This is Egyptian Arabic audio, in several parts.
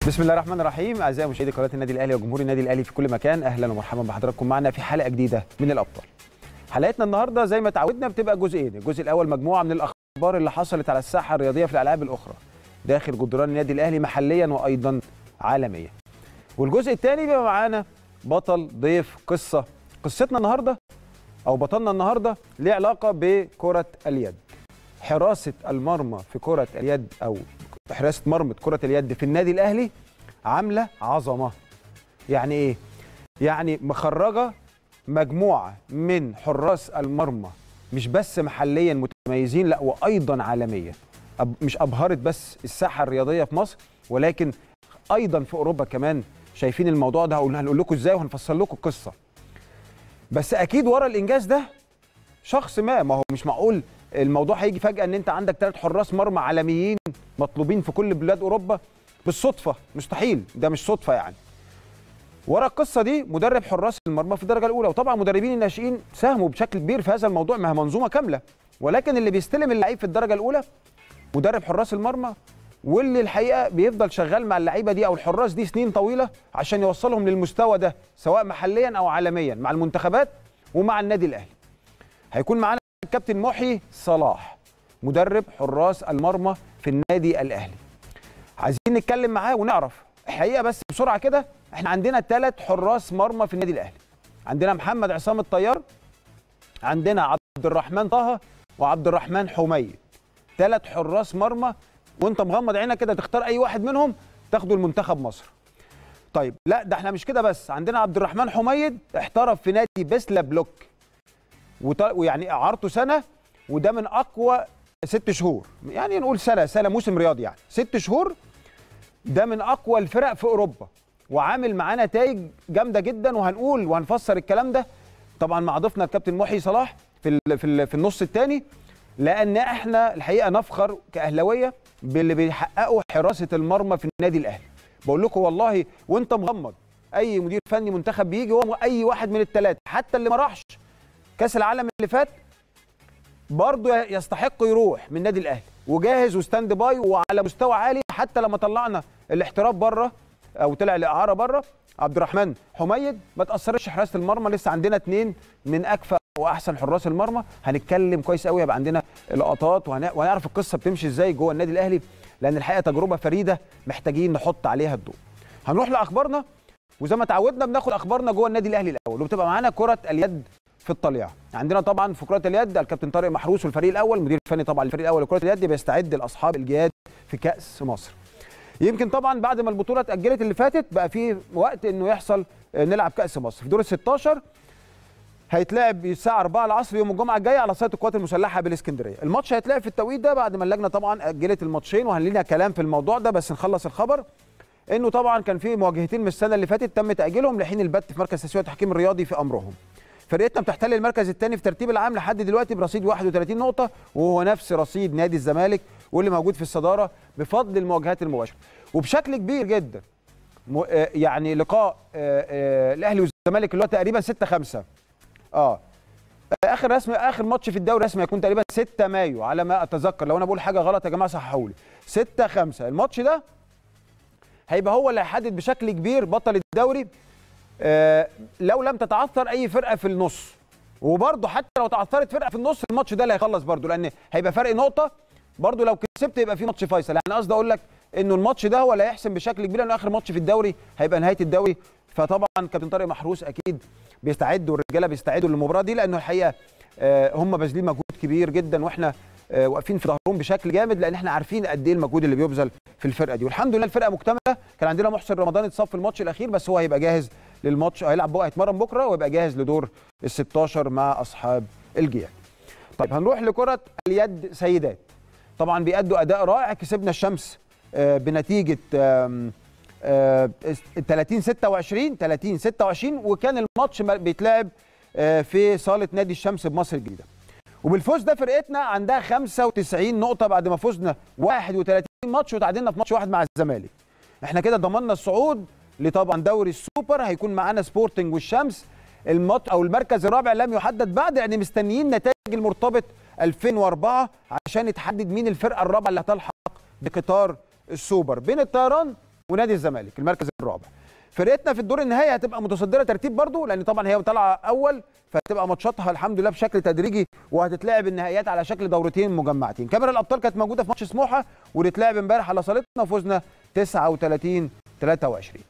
بسم الله الرحمن الرحيم اعزائي مشاهدي قناه النادي الاهلي وجمهور النادي الاهلي في كل مكان اهلا ومرحبا بحضراتكم معنا في حلقه جديده من الابطال حلقتنا النهارده زي ما تعودنا بتبقى جزئين الجزء الاول مجموعه من الاخبار اللي حصلت على الساحه الرياضيه في الالعاب الاخرى داخل جدران النادي الاهلي محليا وايضا عالميا والجزء الثاني بيبقى معانا بطل ضيف قصه قصتنا النهارده او بطلنا النهارده ليه علاقه بكره اليد حراسه المرمى في كره اليد او حراسه مرمى كره اليد في النادي الاهلي عامله عظمه يعني ايه يعني مخرجه مجموعه من حراس المرمى مش بس محليا متميزين لا وايضا عالميا أب مش ابهرت بس الساحه الرياضيه في مصر ولكن ايضا في اوروبا كمان شايفين الموضوع ده هقول هنقول لكم ازاي وهنفصل لكم القصه بس اكيد ورا الانجاز ده شخص ما ما هو مش معقول الموضوع هيجي فجاه ان انت عندك ثلاث حراس مرمى عالميين مطلوبين في كل بلاد اوروبا بالصدفه مستحيل ده مش صدفه يعني ورا القصه دي مدرب حراس المرمى في الدرجه الاولى وطبعا مدربين الناشئين ساهموا بشكل كبير في هذا الموضوع ما هي منظومه كامله ولكن اللي بيستلم اللعيب في الدرجه الاولى مدرب حراس المرمى واللي الحقيقه بيفضل شغال مع اللعيبه دي او الحراس دي سنين طويله عشان يوصلهم للمستوى ده سواء محليا او عالميا مع المنتخبات ومع النادي الاهلي هيكون معانا الكابتن محي صلاح مدرب حراس المرمى في النادي الاهلي عايزين نتكلم معاه ونعرف الحقيقه بس بسرعه كده احنا عندنا ثلاث حراس مرمى في النادي الاهلي عندنا محمد عصام الطيار عندنا عبد الرحمن طه وعبد الرحمن حميد ثلاث حراس مرمى وانت مغمض عينك كده تختار اي واحد منهم تاخده المنتخب مصر طيب لا ده احنا مش كده بس عندنا عبد الرحمن حميد احترف في نادي بسلا بلوك ويعني اعارته سنه وده من اقوى ست شهور يعني نقول سنه سنه موسم رياضي يعني ست شهور ده من اقوى الفرق في اوروبا وعامل معاه نتائج جامده جدا وهنقول وهنفسر الكلام ده طبعا مع ضيفنا الكابتن محي صلاح في ال في, ال في النص الثاني لان احنا الحقيقه نفخر كاهلاويه باللي بيحققوا حراسه المرمى في النادي الاهلي بقول لكم والله وانت مغمض اي مدير فني منتخب بيجي هو اي واحد من الثلاثه حتى اللي ما راحش كاس العالم اللي فات برضه يستحق يروح من النادي الاهلي وجاهز وستاند باي وعلى مستوى عالي حتى لما طلعنا الاحتراف بره او طلع الاعاره بره عبد الرحمن حميد ما تاثرش حراسه المرمى لسه عندنا اثنين من اكفأ واحسن حراس المرمى هنتكلم كويس قوي هيبقى عندنا لقطات وهنعرف القصه بتمشي ازاي جوه النادي الاهلي لان الحقيقه تجربه فريده محتاجين نحط عليها الضوء هنروح لاخبارنا وزي ما تعودنا بناخد اخبارنا جوه النادي الاهلي الاول وبتبقى معانا كره اليد في الطليعه عندنا طبعا في كره اليد الكابتن طارق محروس والفريق الاول المدير الفني طبعا الفريق الاول لكره اليد بيستعد لاصحاب الجهاد في كاس مصر يمكن طبعا بعد ما البطوله اتاجلت اللي فاتت بقى في وقت انه يحصل نلعب كاس مصر في دور ال 16 هيتلعب الساعه 4 العصر يوم الجمعه الجايه على صاله القوات المسلحه بالاسكندريه الماتش هيتلعب في التوقيت ده بعد ما اللجنه طبعا اجلت الماتشين وهنلينا كلام في الموضوع ده بس نخلص الخبر انه طبعا كان في مواجهتين من السنه اللي فاتت تم تاجيلهم لحين البت في مركز تسويه التحكيم الرياضي في امرهم فرقتنا بتحتل المركز الثاني في ترتيب العام لحد دلوقتي برصيد 31 نقطه وهو نفس رصيد نادي الزمالك واللي موجود في الصداره بفضل المواجهات المباشره وبشكل كبير جدا يعني لقاء الاهلي والزمالك اللي هو تقريبا 6 5 اه اخر رسمي اخر ماتش في الدوري رسمي هيكون تقريبا 6 مايو على ما اتذكر لو انا بقول حاجه غلط يا جماعه صححوا لي 6 5 الماتش ده هيبقى هو اللي هيحدد بشكل كبير بطل الدوري آه لو لم تتعثر اي فرقه في النص وبرضه حتى لو تعثرت فرقه في النص الماتش ده اللي هيخلص برضه لان هيبقى فرق نقطه برضه لو كسبت يبقى في ماتش فيصل يعني قصدي اقول لك انه الماتش ده هو اللي هيحسم بشكل كبير لانه اخر ماتش في الدوري هيبقى نهايه الدوري فطبعا كابتن طارق محروس اكيد بيستعدوا والرجاله بيستعدوا للمباراه دي لانه الحقيقه آه هم باذلين مجهود كبير جدا واحنا آه واقفين في ظهرهم بشكل جامد لان احنا عارفين قد ايه المجهود اللي بيبذل في الفرقه دي والحمد لله الفرقه مكتمله كان عندنا محسن رمضان اتصاب في الماتش الاخير بس هو هيبقى جاهز للماتش هيلعب بقى هيتمرن بكره ويبقى جاهز لدور ال 16 مع اصحاب الجياد. طيب هنروح لكره اليد سيدات. طبعا بيأدوا اداء رائع كسبنا الشمس آه بنتيجه 30 26 30 26 وكان الماتش بيتلعب في صاله نادي الشمس بمصر الجديده. وبالفوز ده فرقتنا عندها 95 نقطه بعد ما فزنا 31 ماتش وتعادلنا في ماتش واحد مع الزمالك. احنا كده ضمننا الصعود لطبعا دوري السوبر هيكون معانا سبورتنج والشمس المط او المركز الرابع لم يحدد بعد يعني مستنيين نتائج المرتبط 2004 عشان يتحدد مين الفرقه الرابعه اللي هتلحق بقطار السوبر بين الطيران ونادي الزمالك المركز الرابع فرقتنا في الدور النهائي هتبقى متصدره ترتيب برضو لان طبعا هي طالعه اول فهتبقى ماتشاتها الحمد لله بشكل تدريجي وهتتلعب النهائيات على شكل دورتين مجمعتين كاميرا الابطال كانت موجوده في ماتش سموحه ونتلعب امبارح على صالتنا وفزنا 39 23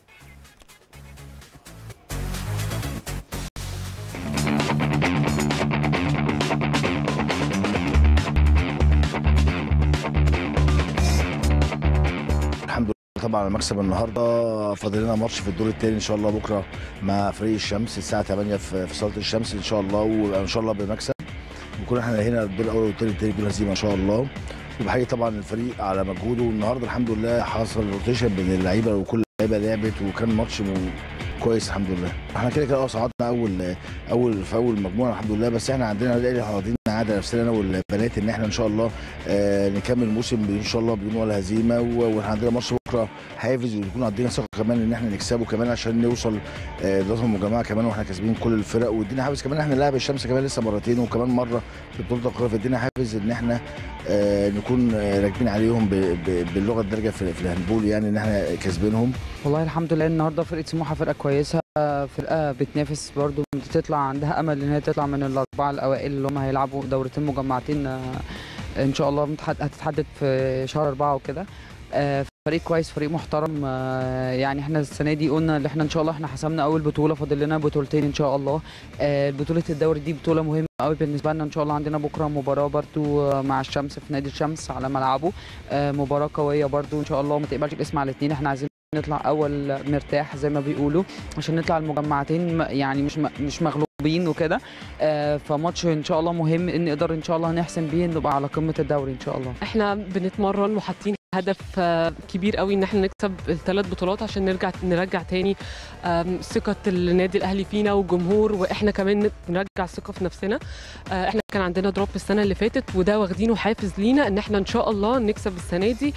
الحمد لله طبعا على مكسب النهارده فاضل لنا ماتش في الدور الثاني ان شاء الله بكره مع فريق الشمس الساعه 8 في في صاله الشمس ان شاء الله وان شاء الله بمكسب نكون احنا هنا الدور الاول والثاني الثاني بدون هزيمه ان شاء الله وبحيي طبعا الفريق على مجهوده والنهارده الحمد لله حصل روتيشن بين اللعيبه وكل اللعيبه لعبت وكان ماتش م- كويس الحمد لله احنا كده كده اه صعدنا اول اول في اول مجموعه الحمد لله بس احنا عندنا الاهلي واخدين عاده نفسنا انا والبنات ان احنا ان شاء الله آه نكمل الموسم ان شاء الله بدون ولا هزيمه و- واحنا عندنا ماتش بكره حافز ويكون عندنا ثقه كمان ان احنا نكسبه كمان عشان نوصل آه دورة المجمعه كمان واحنا كاسبين كل الفرق وادينا حافز كمان احنا نلعب الشمس كمان لسه مرتين وكمان مره في بطوله القاهره فادينا حافز ان احنا آه نكون آه راكبين عليهم ب- ب- باللغه الدارجه في, في الهاندبول يعني ان احنا كاسبينهم والله الحمد لله النهارده فرقه سموحه فرقه كويسه فرقه بتنافس برضو بتطلع عندها امل ان هي تطلع من الاربعه الاوائل اللي هم هيلعبوا دورتين مجمعتين آه، ان شاء الله متحد- هتتحدد في شهر أربعة وكده آه، فريق كويس فريق محترم آه، يعني احنا السنه دي قلنا ان احنا ان شاء الله احنا حسمنا اول بطوله فاضل لنا بطولتين ان شاء الله آه، بطوله الدوري دي بطوله مهمه قوي بالنسبه لنا ان شاء الله عندنا بكره مباراه برضو آه، مع الشمس في نادي الشمس على ملعبه آه، مباراه قويه برضو ان شاء الله ما تقبلش الاسم على الاثنين احنا عايزين نطلع اول مرتاح زي ما بيقولوا عشان نطلع المجمعتين م- يعني مش م- مش مغلوبين وكده آه، فماتش ان شاء الله مهم ان نقدر ان شاء الله نحسم بيه نبقى على قمه الدوري ان شاء الله احنا بنتمرن وحاطين هدف آه، كبير قوي ان احنا نكسب الثلاث بطولات عشان نرجع نرجع تاني آم، ثقه النادي الاهلي فينا والجمهور واحنا كمان نرجع الثقه في نفسنا آه، احنا كان عندنا دروب السنه اللي فاتت وده واخدينه حافز لينا ان احنا ان شاء الله نكسب السنه دي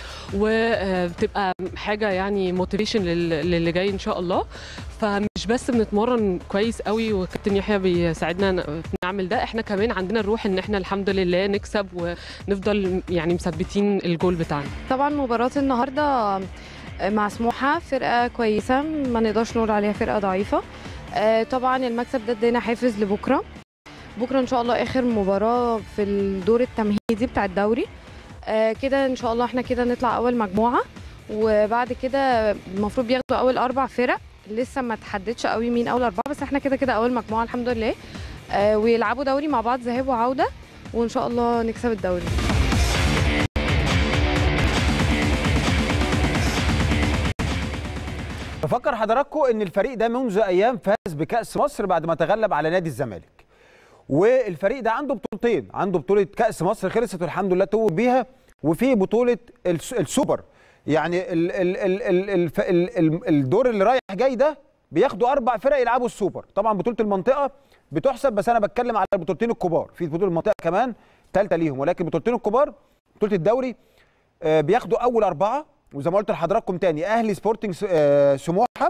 وتبقى حاجه يعني موتيفيشن للي جاي ان شاء الله فمش بس بنتمرن كويس قوي وكابتن يحيى بيساعدنا ن- نعمل ده احنا كمان عندنا الروح ان احنا الحمد لله نكسب ونفضل يعني مثبتين الجول بتاعنا طبعا مباراة النهاردة مع سموحة فرقة كويسة ما نقدرش نقول عليها فرقة ضعيفة آه، طبعا المكسب ده ادينا حافز لبكرة بكرة ان شاء الله اخر مباراة في الدور التمهيدي بتاع الدوري آه، كده ان شاء الله احنا كده نطلع اول مجموعة وبعد كده المفروض بياخدوا اول اربع فرق لسه ما تحددش قوي مين اول اربعة بس احنا كده كده اول مجموعة الحمد لله آه، ويلعبوا دوري مع بعض ذهاب وعودة وان شاء الله نكسب الدوري بفكر حضراتكم ان الفريق ده منذ ايام فاز بكاس مصر بعد ما تغلب على نادي الزمالك والفريق ده عنده بطولتين عنده بطوله كاس مصر خلصت والحمد لله توج بيها وفي بطوله الس- السوبر يعني ال ال ال ال ال ال ال الدور اللي رايح جاي ده بياخدوا اربع فرق يلعبوا السوبر طبعا بطوله المنطقه بتحسب بس انا بتكلم على البطولتين الكبار في بطوله المنطقه كمان ثالثه ليهم ولكن البطولتين الكبار بطوله الدوري آه، بياخدوا اول اربعه وزي ما قلت لحضراتكم تاني اهلي سبورتنج س- آه، سموحه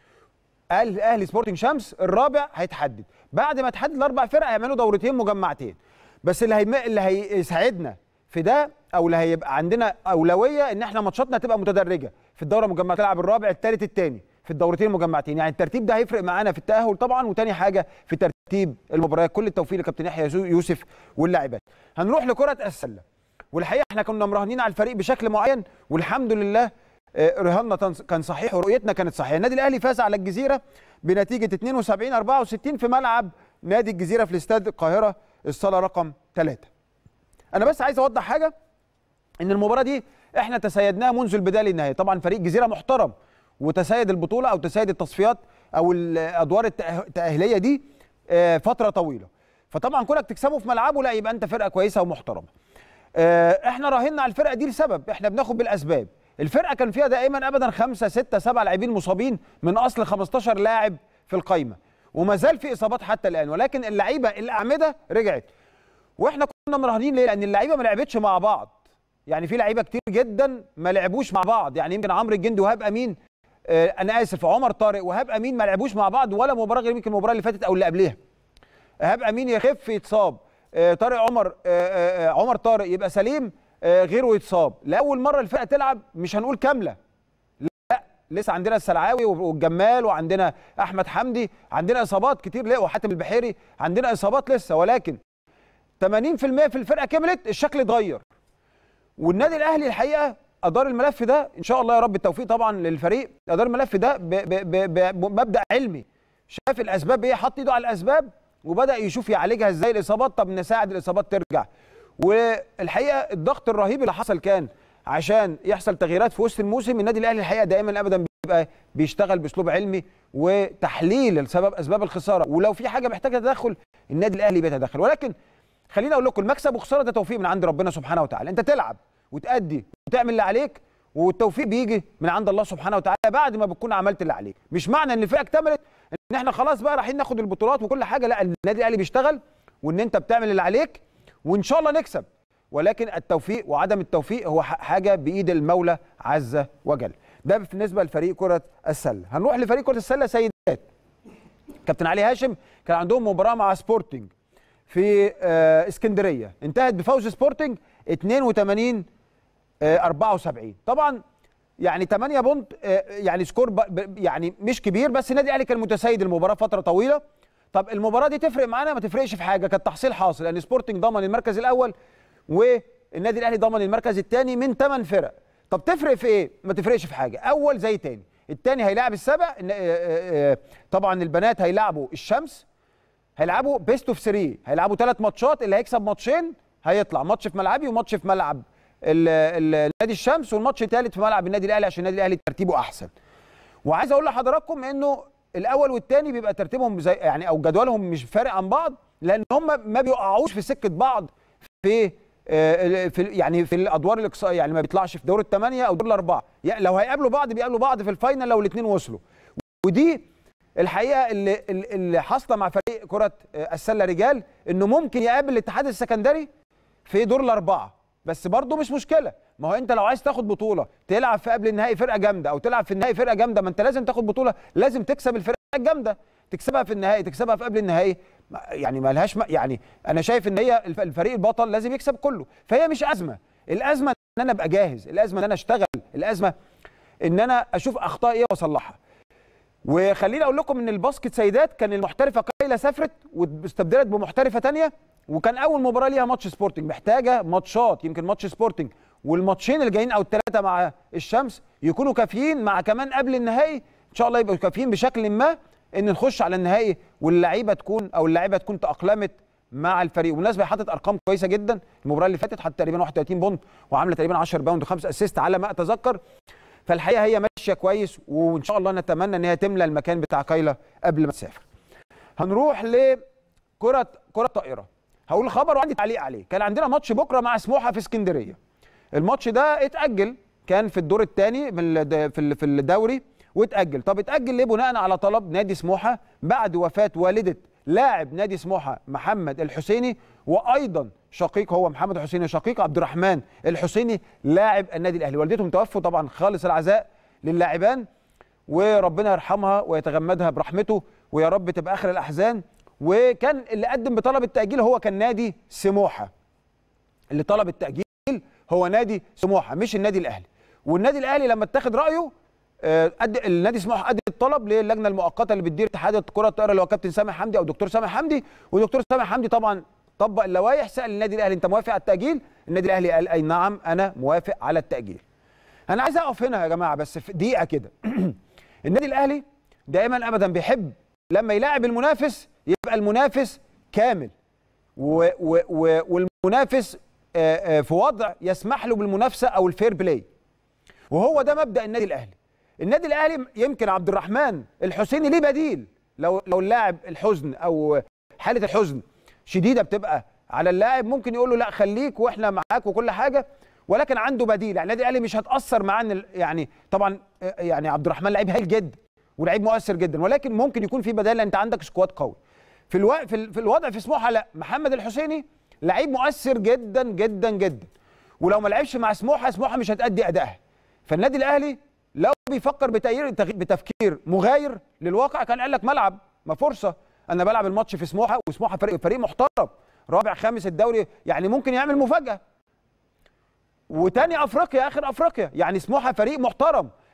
اهلي اهلي سبورتنج شمس الرابع هيتحدد بعد ما تحدد الاربع فرق هيعملوا دورتين مجمعتين بس اللي هيم... اللي هيساعدنا في ده او اللي هيبقى عندنا اولويه ان احنا ماتشاتنا تبقى متدرجه في الدوره المجمعه تلعب الرابع الثالث الثاني في الدورتين المجمعتين يعني الترتيب ده هيفرق معانا في التاهل طبعا وتاني حاجه في ترتيب المباريات كل التوفيق لكابتن يحيى يوسف- يوسف واللاعبات هنروح لكره السله والحقيقه احنا كنا مراهنين على الفريق بشكل معين والحمد لله آه، رهاننا تنص- كان صحيح ورؤيتنا كانت صحيحه النادي الاهلي فاز على الجزيره بنتيجه 72 64 في ملعب نادي الجزيره في الاستاد القاهره الصاله رقم 3 انا بس عايز اوضح حاجه ان المباراه دي احنا تسيدناها منذ البدايه للنهايه طبعا فريق الجزيره محترم وتسيد البطوله او تسيد التصفيات او الادوار التأه- التاهيليه دي آه، فتره طويله فطبعا كونك تكسبه في ملعبه لا يبقى انت فرقه كويسه ومحترمه آه، احنا راهنا على الفرقه دي لسبب احنا بناخد بالاسباب الفرقه كان فيها دائما ابدا خمسة ستة سبعة لاعبين مصابين من اصل 15 لاعب في القايمه وما زال في اصابات حتى الان ولكن اللعيبه الاعمده رجعت واحنا كنا مراهنين ليه لان اللعيبه ما لعبتش مع بعض يعني في لعيبه كتير جدا ما لعبوش مع بعض يعني يمكن عمرو الجندي وهاب امين آه، انا اسف عمر طارق وهاب امين ما لعبوش مع بعض ولا مباراه غير يمكن المباراه اللي فاتت او اللي قبلها ايهاب امين يخف يتصاب آه، طارق عمر آه، آه، آه، عمر طارق يبقى سليم آه، غيره يتصاب لاول مره الفرقه تلعب مش هنقول كامله لا لسه عندنا السلعاوي والجمال وعندنا احمد حمدي عندنا اصابات كتير لا وحاتم البحيري عندنا اصابات لسه ولكن 80% في الفرقه كملت الشكل اتغير والنادي الاهلي الحقيقه ادار الملف ده ان شاء الله يا رب التوفيق طبعا للفريق ادار الملف ده ب- ب- ب- بمبدا علمي شاف الاسباب ايه حط ايده على الاسباب وبدا يشوف يعالجها ازاي الاصابات طب نساعد الاصابات ترجع والحقيقه الضغط الرهيب اللي حصل كان عشان يحصل تغييرات في وسط الموسم النادي الاهلي الحقيقه دائما ابدا بيبقى بيشتغل باسلوب علمي وتحليل السبب اسباب الخساره ولو في حاجه محتاجه تدخل النادي الاهلي بيتدخل ولكن خليني اقول لكم المكسب والخساره ده توفيق من عند ربنا سبحانه وتعالى انت تلعب وتأدي وتعمل اللي عليك والتوفيق بيجي من عند الله سبحانه وتعالى بعد ما بتكون عملت اللي عليك مش معنى ان الفرقه اكتملت ان احنا خلاص بقى رايحين ناخد البطولات وكل حاجه لا النادي الاهلي بيشتغل وان انت بتعمل اللي عليك وان شاء الله نكسب ولكن التوفيق وعدم التوفيق هو ح- حاجه بايد المولى عز وجل ده بالنسبه لفريق كره السله هنروح لفريق كره السله سيدات كابتن علي هاشم كان عندهم مباراه مع سبورتنج في آه، اسكندريه انتهت بفوز سبورتنج 82 آه، 74 طبعا يعني 8 بونت آه، يعني سكور ب- ب- يعني مش كبير بس النادي الاهلي كان متسيد المباراه فتره طويله طب المباراه دي تفرق معانا ما تفرقش في حاجه كانت تحصيل حاصل لان سبورتنج ضمن المركز الاول والنادي الاهلي ضمن المركز الثاني من 8 فرق طب تفرق في ايه ما تفرقش في حاجه اول زي تاني الثاني هيلاعب السبع إن- آه، آه، آه، طبعا البنات هيلاعبوا الشمس هيلعبوا بيست اوف 3 هيلعبوا ثلاث ماتشات اللي هيكسب ماتشين هيطلع ماتش في ملعبي وماتش في ملعب ال- ال- نادي الشمس والماتش الثالث في ملعب النادي الاهلي عشان النادي الاهلي ترتيبه احسن وعايز اقول لحضراتكم انه الاول والثاني بيبقى ترتيبهم زي يعني او جدولهم مش فارق عن بعض لان هم ما بيقعوش في سكه بعض في آه، في يعني في الادوار الاقصائيه يعني ما بيطلعش في دور الثمانيه او دور الاربعه يعني لو هيقابلوا بعض بيقابلوا بعض في الفاينل لو الاثنين وصلوا ودي الحقيقه اللي اللي حاصله مع فريق كره آه، السله رجال انه ممكن يقابل الاتحاد السكندري في دور الاربعه بس برضه مش مشكله ما هو انت لو عايز تاخد بطوله تلعب في قبل النهائي فرقه جامده او تلعب في النهائي فرقه جامده ما انت لازم تاخد بطوله لازم تكسب الفرقه الجامده تكسبها في النهائي تكسبها في قبل النهائي ما- يعني ما لهاش م- يعني انا شايف ان هي الف- الفريق البطل لازم يكسب كله فهي مش ازمه الازمه ان انا ابقى جاهز الازمه ان انا اشتغل الازمه ان انا اشوف اخطاء ايه واصلحها وخليني اقول لكم ان الباسكت سيدات كان المحترفه قايله سافرت واستبدلت بمحترفه تانية وكان اول مباراه ليها ماتش سبورتنج محتاجه ماتشات يمكن ماتش سبورتنج والماتشين اللي جايين او الثلاثه مع الشمس يكونوا كافيين مع كمان قبل النهائي ان شاء الله يبقوا كافيين بشكل ما ان نخش على النهائي واللعيبه تكون او اللعيبه تكون تاقلمت مع الفريق وبالمناسبه حاطط ارقام كويسه جدا المباراه اللي فاتت حط تقريبا 31 بونت وعامله تقريبا 10 باوند وخمس اسيست على ما اتذكر فالحقيقه هي ماشيه كويس وان شاء الله نتمنى ان هي تملى المكان بتاع كايلا قبل ما تسافر. هنروح لكره كره طائره. هقول خبر وعندي تعليق عليه، كان عندنا ماتش بكره مع سموحه في اسكندريه. الماتش ده اتاجل كان في الدور الثاني من الد- في ال- في الدوري واتاجل، طب اتاجل ليه؟ بناء على طلب نادي سموحه بعد وفاه والده لاعب نادي سموحه محمد الحسيني وايضا شقيق هو محمد الحسيني شقيق عبد الرحمن الحسيني لاعب النادي الاهلي والدتهم توفوا طبعا خالص العزاء للاعبان وربنا يرحمها ويتغمدها برحمته ويا رب تبقى اخر الاحزان وكان اللي قدم بطلب التاجيل هو كان نادي سموحه اللي طلب التاجيل هو نادي سموحه مش النادي الاهلي والنادي الاهلي لما اتخذ رايه آه، قد النادي سموحه قدم الطلب للجنه المؤقته اللي بتدير اتحاد كره الطائره اللي هو كابتن سامح حمدي او دكتور سامح حمدي ودكتور سامح حمدي طبعا طبق اللوائح سال النادي الاهلي انت موافق على التاجيل النادي الاهلي قال اي نعم انا موافق على التاجيل انا عايز اقف هنا يا جماعه بس في دقيقه كده النادي الاهلي دائما ابدا بيحب لما يلاعب المنافس يبقى المنافس كامل و و و والمنافس آه، آه، في وضع يسمح له بالمنافسه او الفير بلاي وهو ده مبدا النادي الاهلي النادي الاهلي يمكن عبد الرحمن الحسيني ليه بديل لو لو اللاعب الحزن او حاله الحزن شديده بتبقى على اللاعب ممكن يقول له لا خليك واحنا معاك وكل حاجه ولكن عنده بديل يعني النادي الاهلي مش هتاثر معاه إن ال- يعني طبعا آه، يعني عبد الرحمن لعيب هايل جدا ولعيب مؤثر جدا ولكن ممكن يكون في بدائل لان انت عندك سكواد قوي في الو... في, ال... في الوضع في سموحه لا محمد الحسيني لعيب مؤثر جدا جدا جدا ولو ما لعبش مع سموحه سموحه مش هتأدي ادائها فالنادي الاهلي لو بيفكر بتغيير تغي- بتفكير مغاير للواقع كان قال لك ملعب ما فرصه انا بلعب الماتش في سموحه وسموحه فريق فريق محترم رابع خامس الدوري يعني ممكن يعمل مفاجاه وتاني افريقيا اخر افريقيا يعني سموحه فريق محترم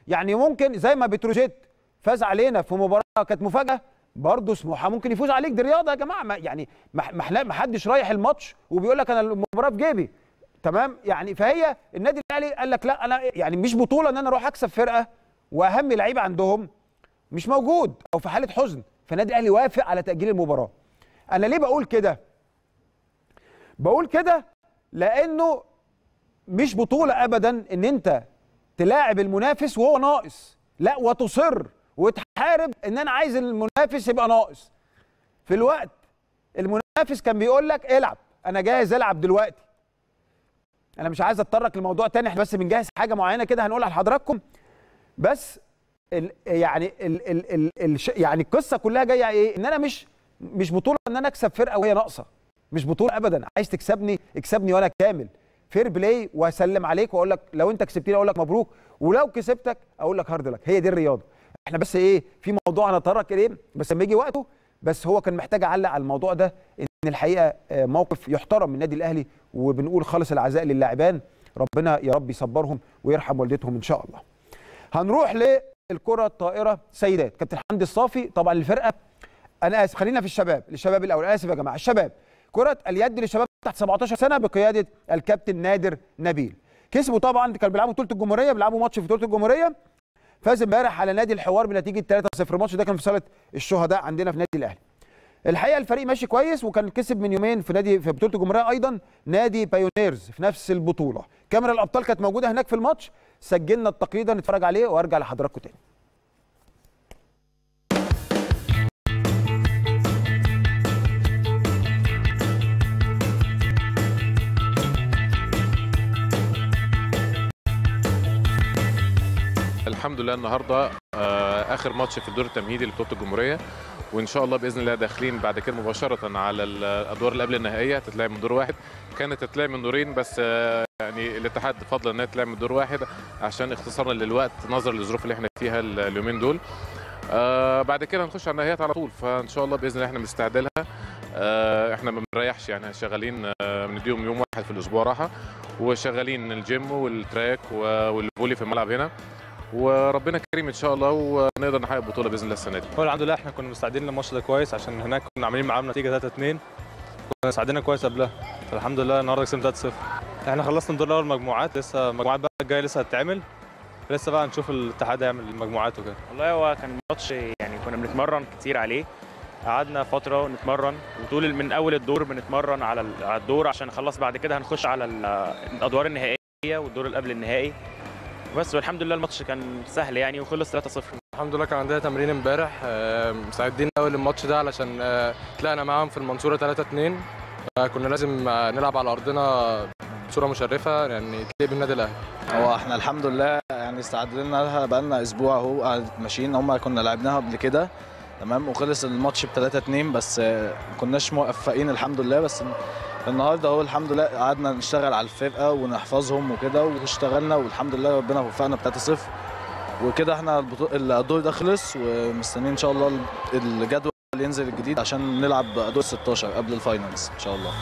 يعني ممكن زي ما بتروجيت فاز علينا في مباراه كانت مفاجاه برضه سموحه ممكن يفوز عليك دي رياضه يا جماعه ما يعني ما ما إحنا- ما حدش رايح الماتش وبيقول لك انا المباراه في جيبي تمام يعني فهي النادي الاهلي قال لك لا انا يعني مش بطوله ان انا اروح اكسب فرقه واهم لعيب عندهم مش موجود او في حاله حزن فالنادي الاهلي وافق على تاجيل المباراه انا ليه بقول كده بقول كده لانه مش بطوله ابدا ان انت تلاعب المنافس وهو ناقص لا وتصر وتحارب ان انا عايز المنافس يبقى ناقص في الوقت المنافس كان بيقول لك العب انا جاهز العب دلوقتي انا مش عايز اتطرق لموضوع تاني احنا بس بنجهز حاجه معينه كده هنقولها لحضراتكم بس ال يعني ال ال ال ال يعني القصه كلها جايه ايه ان انا مش مش بطوله ان انا اكسب فرقه وهي ناقصه مش بطوله ابدا عايز تكسبني اكسبني وانا كامل فير بلاي واسلم عليك واقول لك لو انت كسبتني اقول لك مبروك ولو كسبتك اقول لك هارد لك هي دي الرياضه احنا بس ايه في موضوع هنتطرق اليه بس لما يجي وقته بس هو كان محتاج اعلق على الموضوع ده ان الحقيقه آه، موقف يحترم من النادي الاهلي وبنقول خالص العزاء للاعبان ربنا يا رب يصبرهم ويرحم والدتهم ان شاء الله هنروح للكره الطائره سيدات كابتن حمدي الصافي طبعا الفرقه انا اسف خلينا في الشباب الشباب الاول اسف يا جماعه الشباب كره اليد للشباب تحت 17 سنه بقياده الكابتن نادر نبيل كسبوا طبعا كانوا بيلعبوا بطوله الجمهوريه بيلعبوا ماتش في بطوله الجمهوريه فاز امبارح على نادي الحوار بنتيجه 3-0 الماتش ده كان في صاله الشهداء عندنا في نادي الاهلي الحقيقه الفريق ماشي كويس وكان كسب من يومين في نادي في بطوله الجمهوريه ايضا نادي بايونيرز في نفس البطوله كاميرا الابطال كانت موجوده هناك في الماتش سجلنا التقرير ده نتفرج عليه وارجع لحضراتكم تاني الحمد لله النهارده آه، اخر ماتش في الدور التمهيدي لبطوله الجمهوريه وان شاء الله باذن الله داخلين بعد كده مباشره على الادوار اللي قبل النهائيه تتلعب من دور واحد كانت تتلعب من دورين بس آه، يعني الاتحاد فضل انها تتلعب من دور واحد عشان اختصارا للوقت نظرا للظروف اللي احنا فيها ال- اليومين دول آه بعد كده هنخش على النهائيات على طول فان شاء الله باذن الله احنا مستعد لها آه احنا ما بنريحش يعني شغالين آه بنديهم يوم واحد في الاسبوع راحه وشغالين الجيم والتراك و- والفولي في الملعب هنا وربنا كريم ان شاء الله ونقدر نحقق بطوله باذن الله السنه دي هو الحمد لله احنا كنا مستعدين للماتش ده كويس عشان هناك كنا عاملين معاهم نتيجه 3 2 كنا مستعدين كويس قبلها فالحمد لله النهارده كسبنا 3 0 احنا خلصنا الدور الاول مجموعات لسه المجموعات بقى الجايه لسه هتتعمل لسه بقى نشوف الاتحاد هيعمل المجموعات وكده والله هو كان ماتش يعني كنا بنتمرن كتير عليه قعدنا فترة نتمرن وطول من أول الدور بنتمرن على ال- على الدور عشان نخلص بعد كده هنخش على ال- الأدوار النهائية والدور اللي قبل النهائي بس والحمد لله الماتش كان سهل يعني وخلص 3-0 الحمد لله كان عندنا تمرين امبارح آه، مستعدين قوي للماتش ده علشان آه، طلعنا معاهم في المنصوره 3 2 فكنا لازم آه، نلعب على ارضنا بصوره مشرفه يعني تليق بالنادي الاهلي هو احنا الحمد لله يعني استعدنا لها بقالنا اسبوع اهو قاعد ماشيين هم كنا لعبناها قبل كده تمام وخلص الماتش ب 3 2 بس آه، ما كناش موفقين الحمد لله بس النهارده اهو الحمد لله قعدنا نشتغل على الفرقه ونحفظهم وكده واشتغلنا والحمد لله ربنا وفقنا ب 3 0 وكده احنا البطو- الدور ده خلص ومستنيين ان شاء الله الجدول اللي ينزل الجديد عشان نلعب دور 16 قبل الفاينلز ان شاء الله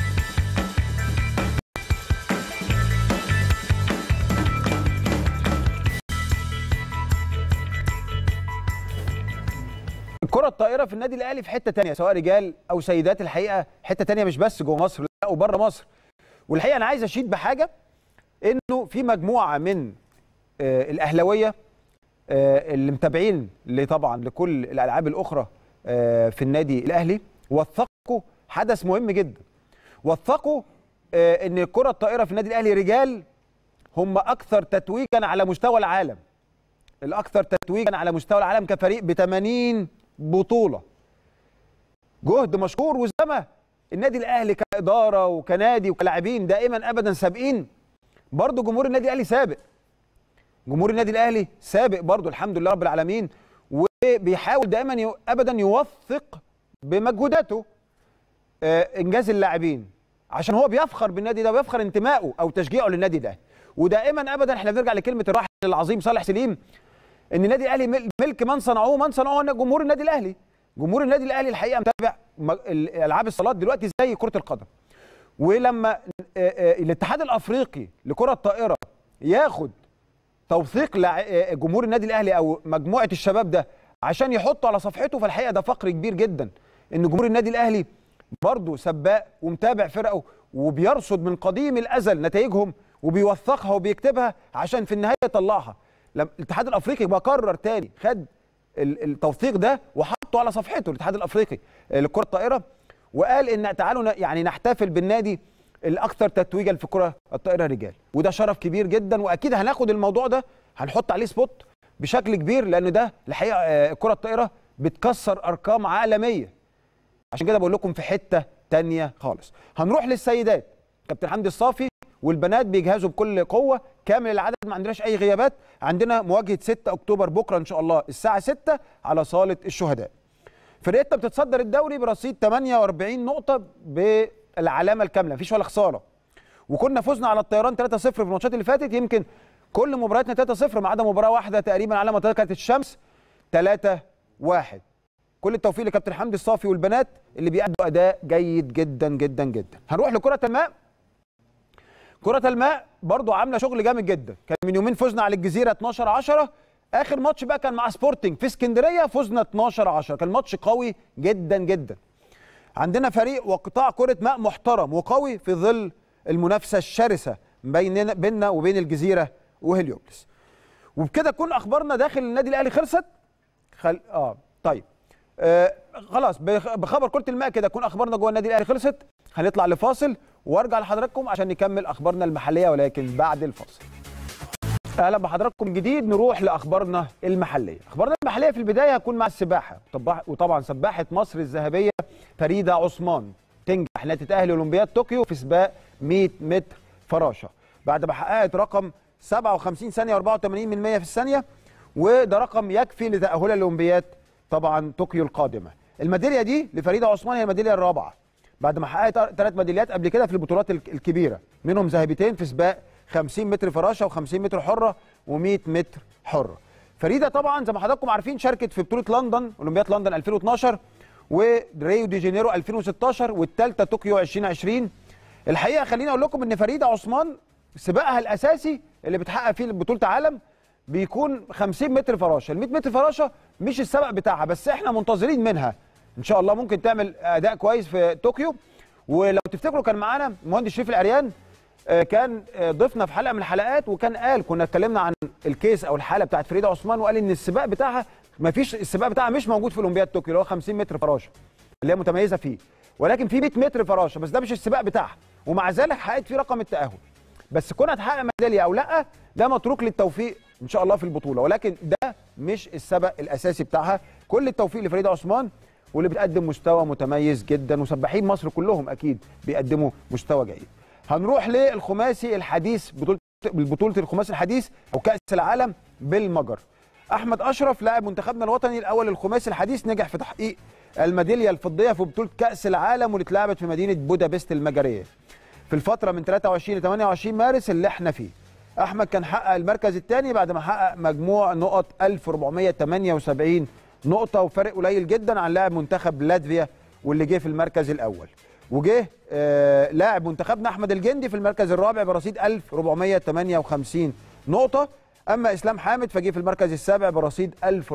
الكره الطائره في النادي الاهلي في حته تانية سواء رجال او سيدات الحقيقه حته تانية مش بس جوه مصر لا وبره مصر والحقيقه انا عايز اشيد بحاجه انه في مجموعه من آه الاهلاويه آه اللي متابعين اللي طبعا لكل الالعاب الاخرى آه في النادي الاهلي وثقوا حدث مهم جدا وثقوا آه ان الكره الطائره في النادي الاهلي رجال هم اكثر تتويجا على مستوى العالم الاكثر تتويجا على مستوى العالم كفريق ب 80 بطوله جهد مشكور وزي ما النادي الاهلي كاداره وكنادي وكلاعبين دائما ابدا سابقين برضه جمهور النادي الاهلي سابق جمهور النادي الاهلي سابق برضه الحمد لله رب العالمين وبيحاول دائما يو- ابدا يوثق بمجهوداته آه، انجاز اللاعبين عشان هو بيفخر بالنادي ده ويفخر انتمائه او تشجيعه للنادي ده ودائما ابدا احنا بنرجع لكلمه الراحل العظيم صالح سليم ان النادي الاهلي مل- ملك من صنعوه من صنعوه هو جمهور النادي الاهلي جمهور النادي الاهلي الحقيقه متابع م- ال- العاب الصالات دلوقتي زي كره القدم ولما آه، آه، الاتحاد الافريقي لكره الطائره ياخد توثيق لع- جمهور النادي الاهلي او مجموعه الشباب ده عشان يحطوا على صفحته فالحقيقه ده فقر كبير جدا ان جمهور النادي الاهلي برضه سباق ومتابع فرقه وبيرصد من قديم الازل نتائجهم وبيوثقها وبيكتبها عشان في النهايه يطلعها لما الاتحاد الافريقي بقرر تاني خد ال- التوثيق ده وحطه على صفحته الاتحاد الافريقي آه، لكره الطائره وقال ان تعالوا ن- يعني نحتفل بالنادي الاكثر تتويجا في كره الطائره رجال وده شرف كبير جدا واكيد هناخد الموضوع ده هنحط عليه سبوت بشكل كبير لان ده الحقيقه آه، كره الطائره بتكسر ارقام عالميه عشان كده بقول لكم في حته تانية خالص هنروح للسيدات كابتن حمدي الصافي والبنات بيجهزوا بكل قوه كامل العدد ما عندناش اي غيابات عندنا مواجهه 6 اكتوبر بكره ان شاء الله الساعه 6 على صاله الشهداء فرقتنا بتتصدر الدوري برصيد 48 نقطه بالعلامه الكامله مفيش ولا خساره وكنا فزنا على الطيران 3-0 في الماتشات اللي فاتت يمكن كل مبارياتنا 3-0 ما عدا مباراه واحده تقريبا على منطقه الشمس 3-1 كل التوفيق لكابتن حمدي الصافي والبنات اللي بيأدوا اداء جيد جدا جدا جدا هنروح لكره الماء كرة الماء برضو عاملة شغل جامد جدا كان من يومين فزنا على الجزيرة 12 10 اخر ماتش بقى كان مع سبورتنج في اسكندرية فزنا 12 10 كان ماتش قوي جدا جدا عندنا فريق وقطاع كرة ماء محترم وقوي في ظل المنافسة الشرسة بيننا بيننا وبين الجزيرة وهليوبلس وبكده تكون اخبارنا داخل النادي الاهلي خلصت خل... اه طيب آه خلاص بخ- بخبر كرة الماء كده تكون اخبارنا جوه النادي الاهلي خلصت هنطلع لفاصل وارجع لحضراتكم عشان نكمل اخبارنا المحليه ولكن بعد الفاصل اهلا بحضراتكم جديد نروح لاخبارنا المحليه اخبارنا المحليه في البدايه هتكون مع السباحه طب- وطبعا سباحه مصر الذهبيه فريده عثمان تنجح انها تتاهل اولمبياد طوكيو في سباق 100 متر فراشه بعد ما حققت رقم 57 ثانيه و84 من 100 في الثانيه وده رقم يكفي لتاهلها لاولمبياد طبعا طوكيو القادمه الميداليه دي لفريده عثمان هي الميداليه الرابعه بعد ما حققت ثلاث ميداليات قبل كده في البطولات الك- الكبيره منهم ذهبتين في سباق 50 متر فراشه و50 متر حره و100 متر حره فريده طبعا زي ما حضراتكم عارفين شاركت في بطوله لندن اولمبياد لندن 2012 وريو دي جانيرو 2016 والثالثه طوكيو 2020 الحقيقه خليني اقول لكم ان فريده عثمان سباقها الاساسي اللي بتحقق فيه بطوله عالم بيكون 50 متر فراشه ال 100 متر فراشه مش السبق بتاعها بس احنا منتظرين منها ان شاء الله ممكن تعمل اداء كويس في طوكيو ولو تفتكروا كان معانا المهندس شريف العريان آه، كان آه، ضيفنا في حلقه من الحلقات وكان قال كنا اتكلمنا عن الكيس او الحاله بتاعت فريده عثمان وقال ان السباق بتاعها ما فيش السباق بتاعها مش موجود في اولمبياد طوكيو اللي هو 50 متر فراشه اللي هي متميزه فيه ولكن في 100 متر فراشه بس ده مش السباق بتاعها ومع ذلك حققت فيه رقم التاهل بس كونها تحقق ميداليه او لا ده متروك للتوفيق ان شاء الله في البطوله ولكن ده مش السبق الاساسي بتاعها كل التوفيق لفريده عثمان واللي بتقدم مستوى متميز جدا وسباحين مصر كلهم اكيد بيقدموا مستوى جيد هنروح للخماسي الحديث بطوله بطوله الخماسي الحديث او كاس العالم بالمجر احمد اشرف لاعب منتخبنا الوطني الاول الخماسي الحديث نجح في تحقيق الميداليه الفضيه في بطوله كاس العالم واللي اتلعبت في مدينه بودابست المجريه في الفتره من 23 ل 28 مارس اللي احنا فيه احمد كان حقق المركز الثاني بعد ما حقق مجموع نقط 1478 نقطه وفرق قليل جدا عن لاعب منتخب لاتفيا واللي جه في المركز الاول وجه آه لاعب منتخبنا احمد الجندي في المركز الرابع برصيد 1458 نقطه اما اسلام حامد فجه في المركز السابع برصيد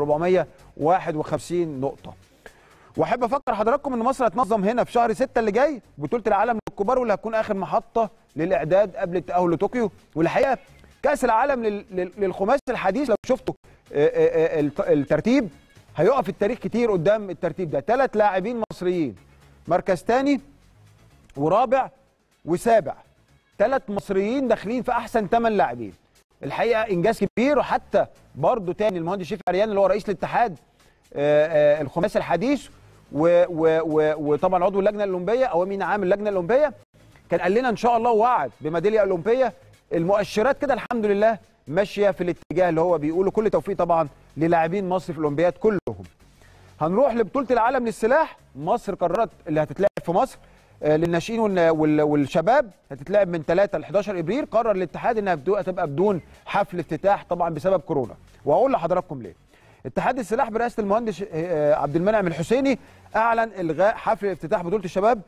1451 نقطه واحب افكر حضراتكم ان مصر هتنظم هنا في شهر 6 اللي جاي بطوله العالم للكبار واللي هتكون اخر محطه للاعداد قبل التاهل لطوكيو والحقيقه كاس العالم لل- لل- للخماسي الحديث لو شفتوا آه، آه، آه، الت- الترتيب هيقف التاريخ كتير قدام الترتيب ده ثلاث لاعبين مصريين مركز ثاني ورابع وسابع ثلاث مصريين داخلين في احسن ثمان لاعبين الحقيقه انجاز كبير وحتى برضه تاني المهندس شريف عريان اللي هو رئيس الاتحاد آه، آه، الخماسي الحديث و- و- و- وطبعا عضو اللجنه الاولمبيه او امين عام اللجنه الاولمبيه كان قال لنا ان شاء الله وعد بميداليه اولمبيه المؤشرات كده الحمد لله ماشيه في الاتجاه اللي هو بيقوله كل توفيق طبعا للاعبين مصر في الاولمبياد كلهم هنروح لبطوله العالم للسلاح مصر قررت اللي هتتلعب في مصر آه، للناشئين والن- وال- والشباب هتتلعب من 3 ل 11 ابريل قرر الاتحاد انها بدو- هتبقى بدون حفل افتتاح طبعا بسبب كورونا وهقول لحضراتكم ليه اتحاد السلاح برئاسه المهندس آه، عبد المنعم الحسيني اعلن الغاء حفل افتتاح بطوله الشباب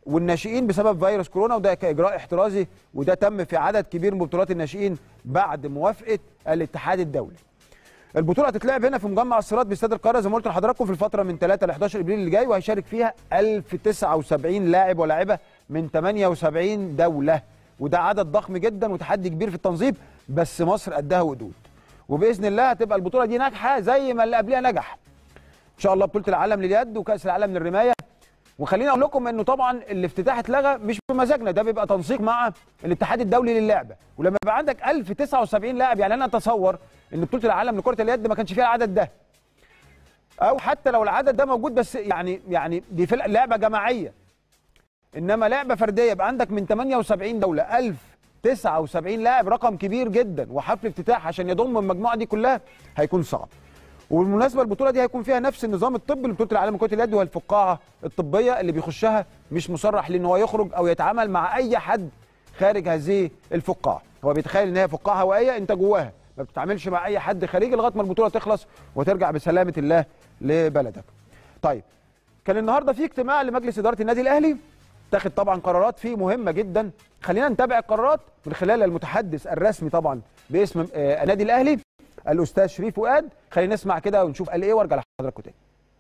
والناشئين بسبب فيروس كورونا وده كاجراء احترازي وده تم في عدد كبير من بطولات الناشئين بعد موافقه الاتحاد الدولي. البطوله هتتلعب هنا في مجمع الصراط باستاد القاهره زي ما قلت لحضراتكم في الفتره من 3 ل 11 ابريل اللي جاي وهيشارك فيها 1079 لاعب ولاعبه من 78 دوله وده عدد ضخم جدا وتحدي كبير في التنظيم بس مصر قدها وقدود وباذن الله هتبقى البطوله دي ناجحه زي ما اللي قبلها نجح ان شاء الله بطوله العالم لليد وكاس العالم للرمايه وخليني اقول لكم انه طبعا الافتتاح اتلغى مش بمزاجنا ده بيبقى تنسيق مع الاتحاد الدولي للعبه ولما يبقى عندك 1079 لاعب يعني انا اتصور ان بطوله العالم لكره اليد ما كانش فيها العدد ده او حتى لو العدد ده موجود بس يعني يعني دي في لعبه جماعيه انما لعبه فرديه يبقى عندك من 78 دوله 1079 لاعب رقم كبير جدا وحفل افتتاح عشان يضم المجموعه دي كلها هيكون صعب وبالمناسبه البطوله دي هيكون فيها نفس النظام الطبي لبطوله العالم لكره اليد وهي الفقاعه الطبيه اللي بيخشها مش مصرح لان هو يخرج او يتعامل مع اي حد خارج هذه الفقاعه هو بيتخيل ان هي فقاعه هوائيه انت جواها ما بتتعاملش مع اي حد خارجي لغايه ما البطوله تخلص وترجع بسلامه الله لبلدك طيب كان النهارده في اجتماع لمجلس اداره النادي الاهلي اتخذ طبعا قرارات فيه مهمه جدا خلينا نتابع القرارات من خلال المتحدث الرسمي طبعا باسم آه، النادي الاهلي الاستاذ شريف فؤاد خلينا نسمع كده ونشوف قال ايه وارجع لحضراتكم تاني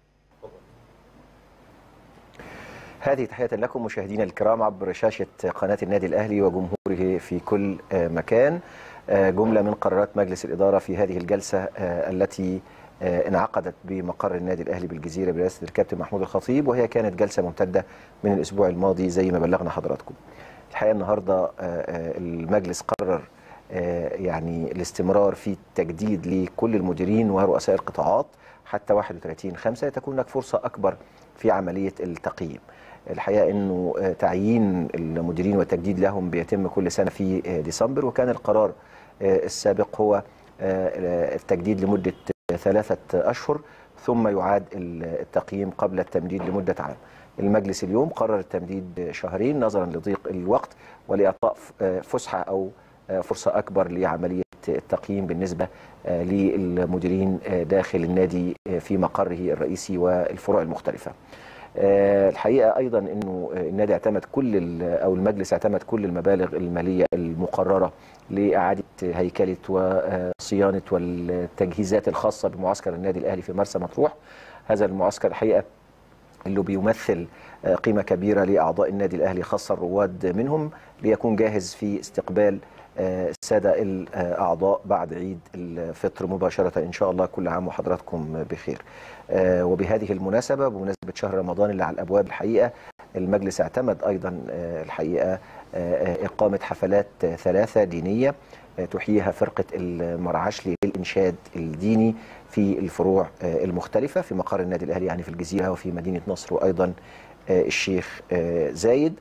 هذه تحية لكم مشاهدينا الكرام عبر شاشة قناة النادي الأهلي وجمهوره في كل آه، مكان آه، جملة من قرارات مجلس الإدارة في هذه الجلسة آه، التي آه، انعقدت بمقر النادي الأهلي بالجزيرة برئاسة الكابتن محمود الخطيب وهي كانت جلسة ممتدة من الأسبوع الماضي زي ما بلغنا حضراتكم الحقيقة النهاردة آه، آه، المجلس قرر آه، يعني الاستمرار في التجديد لكل المديرين ورؤساء القطاعات حتى 31 5 تكون هناك فرصة أكبر في عملية التقييم الحقيقه انه آه، تعيين المديرين والتجديد لهم بيتم كل سنه في آه، ديسمبر وكان القرار آه، السابق هو آه، آه، التجديد لمده آه، ثلاثه اشهر ثم يعاد ال- التقييم قبل التمديد لمده عام. المجلس اليوم قرر التمديد شهرين نظرا لضيق الوقت ولاعطاء ف- آه، فسحه او آه، فرصه اكبر لعمليه التقييم بالنسبه آه، للمديرين آه، داخل النادي آه، في مقره الرئيسي والفروع المختلفه. آه، الحقيقه ايضا انه آه، النادي اعتمد كل ال- او المجلس اعتمد كل المبالغ الماليه المقرره لاعاده هيكله وصيانه والتجهيزات الخاصه بمعسكر النادي الاهلي في مرسى مطروح هذا المعسكر الحقيقه اللي بيمثل آه، قيمة كبيرة لأعضاء النادي الأهلي خاصة الرواد منهم ليكون جاهز في استقبال آه، السادة الأعضاء بعد عيد الفطر مباشرة إن شاء الله كل عام وحضراتكم بخير آه، وبهذه المناسبة بمناسبة شهر رمضان اللي على الأبواب الحقيقة المجلس اعتمد أيضا آه، الحقيقة آه، آه، إقامة حفلات آه، ثلاثة دينية آه، تحييها فرقة المرعشلي للإنشاد الديني في الفروع آه، المختلفة في مقر النادي الأهلي يعني في الجزيرة وفي مدينة نصر وأيضا آه، الشيخ آه، زايد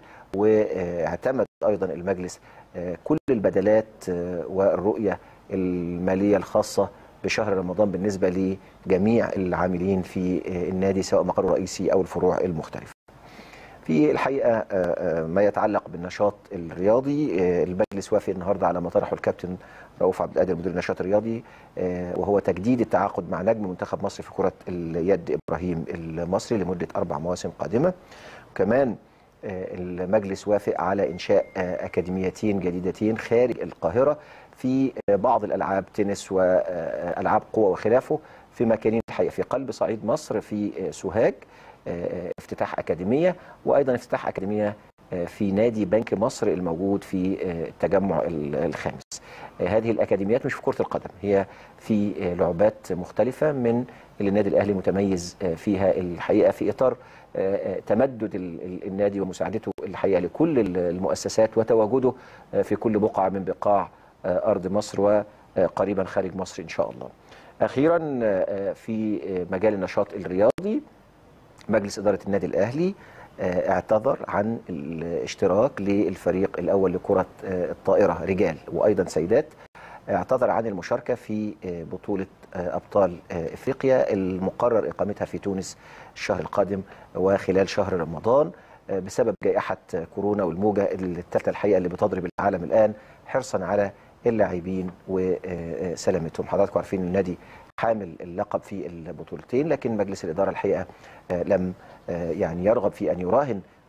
واعتمد أيضا المجلس آه، كل البدلات آه، والرؤية المالية الخاصة بشهر رمضان بالنسبة لجميع العاملين في آه، النادي سواء مقره الرئيسي أو الفروع المختلفة في الحقيقة آه، آه، ما يتعلق بالنشاط الرياضي آه، المجلس وافق النهاردة على ما طرحه الكابتن رؤوف عبد القادر مدير النشاط الرياضي آه، وهو تجديد التعاقد مع نجم منتخب مصر في كرة اليد إبراهيم المصري لمدة أربع مواسم قادمة وكمان آه، المجلس وافق على إنشاء آه، أكاديميتين جديدتين خارج القاهرة في آه، بعض الألعاب تنس وألعاب قوة وخلافه في مكانين الحقيقة في قلب صعيد مصر في آه، سوهاج آه، افتتاح أكاديمية وأيضا افتتاح أكاديمية آه، في نادي بنك مصر الموجود في آه، التجمع ال- الخامس آه، هذه الأكاديميات مش في كرة القدم هي في آه، لعبات مختلفة من اللي النادي الأهلي متميز آه، فيها الحقيقة في إطار آه، آه، تمدد ال- ال- النادي ومساعدته الحقيقة لكل ال- المؤسسات وتواجده آه، في كل بقعة من بقاع آه، أرض مصر وقريبا خارج مصر إن شاء الله أخيرا آه، آه، في آه، مجال النشاط الرياضي مجلس إدارة النادي الأهلي آه، اعتذر عن الاشتراك للفريق الأول لكرة آه، الطائرة رجال وأيضا سيدات اعتذر عن المشاركة في آه، بطولة آه، أبطال آه، إفريقيا المقرر إقامتها في تونس الشهر القادم وخلال شهر رمضان آه، بسبب جائحة كورونا والموجة الثالثة الحقيقة اللي بتضرب العالم الآن حرصا على اللاعبين وسلامتهم حضراتكم عارفين النادي حامل اللقب في البطولتين لكن مجلس الإدارة الحقيقة آه، لم آه، يعني يرغب في أن يراهن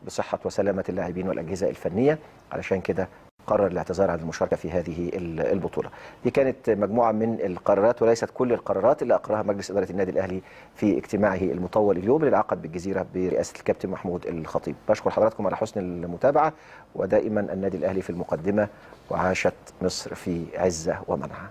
بصحه وسلامه اللاعبين والاجهزه الفنيه علشان كده قرر الاعتذار عن المشاركه في هذه ال- البطوله. دي كانت مجموعه من القرارات وليست كل القرارات اللي اقرها مجلس اداره النادي الاهلي في اجتماعه المطول اليوم اللي انعقد بالجزيره برئاسه الكابتن محمود الخطيب. بشكر حضراتكم على حسن المتابعه ودائما النادي الاهلي في المقدمه وعاشت مصر في عزه ومنعه.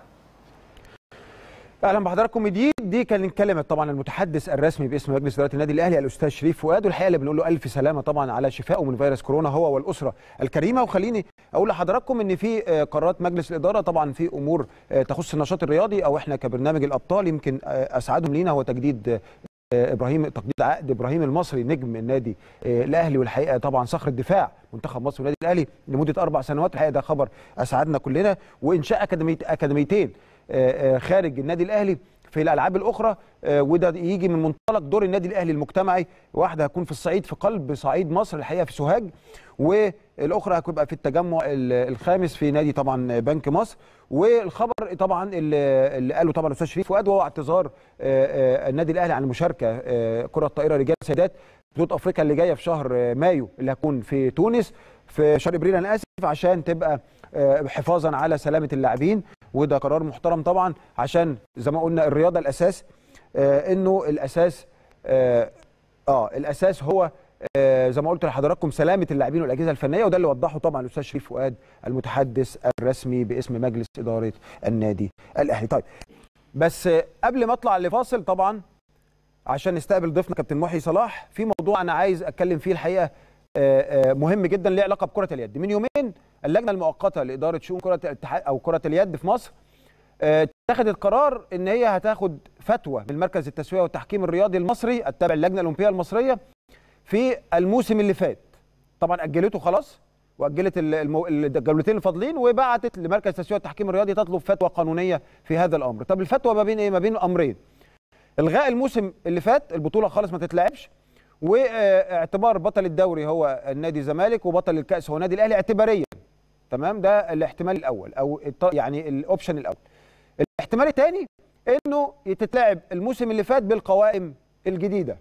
اهلا بحضراتكم جديد دي كانت كلمه طبعا المتحدث الرسمي باسم مجلس اداره النادي الاهلي الاستاذ شريف فؤاد والحقيقه اللي بنقول له الف سلامه طبعا على شفائه من فيروس كورونا هو والاسره الكريمه وخليني اقول لحضراتكم ان في آه، قرارات مجلس الاداره طبعا في امور آه، تخص النشاط الرياضي او احنا كبرنامج الابطال يمكن آه، اسعدهم لينا هو تجديد آه، آه، ابراهيم تجديد عقد ابراهيم المصري نجم النادي آه، الاهلي والحقيقه طبعا صخر الدفاع منتخب مصر والنادي الاهلي لمده اربع سنوات الحقيقه ده خبر اسعدنا كلنا وانشاء اكاديميه اكاديميتين آه، آه، خارج النادي الاهلي في الالعاب الاخرى آه، وده يجي من منطلق دور النادي الاهلي المجتمعي واحده هتكون في الصعيد في قلب صعيد مصر الحقيقه في سوهاج والاخرى هتبقى في التجمع ال- الخامس في نادي طبعا بنك مصر والخبر طبعا اللي اللي قاله طبعا الاستاذ شريف فؤاد وهو اعتذار آه، آه، النادي الاهلي عن المشاركه آه، كره الطائره رجال سيدات بطوله افريقيا اللي جايه في شهر آه، مايو اللي هتكون في تونس في شهر ابريل انا اسف عشان تبقى آه، حفاظا على سلامه اللاعبين وده قرار محترم طبعا عشان زي ما قلنا الرياضه الاساس آه، انه الاساس اه, آه الاساس هو آه زي ما قلت لحضراتكم سلامه اللاعبين والاجهزه الفنيه وده اللي وضحه طبعا الاستاذ شريف فؤاد المتحدث الرسمي باسم مجلس اداره النادي الاهلي طيب بس آه، قبل ما اطلع لفاصل طبعا عشان نستقبل ضيفنا كابتن محي صلاح في موضوع انا عايز اتكلم فيه الحقيقه آه، آه، مهم جدا ليه علاقه بكره اليد من يومين اللجنه المؤقته لاداره شؤون كره الاتحاد او كره اليد في مصر آه، اتخذت قرار ان هي هتاخد فتوى من مركز التسويه والتحكيم الرياضي المصري التابع للجنه الاولمبيه المصريه في الموسم اللي فات طبعا اجلته خلاص واجلت ال- المو... الجولتين الفاضلين وبعتت لمركز التسويه والتحكيم الرياضي تطلب فتوى قانونيه في هذا الامر طب الفتوى ما بين ايه ما بين امرين الغاء الموسم اللي فات البطوله خالص ما تتلعبش واعتبار بطل الدوري هو النادي الزمالك وبطل الكاس هو النادي الاهلي اعتباريا تمام ده الاحتمال الاول او الط- يعني الاوبشن الاول الاحتمال الثاني انه تتلعب الموسم اللي فات بالقوائم الجديده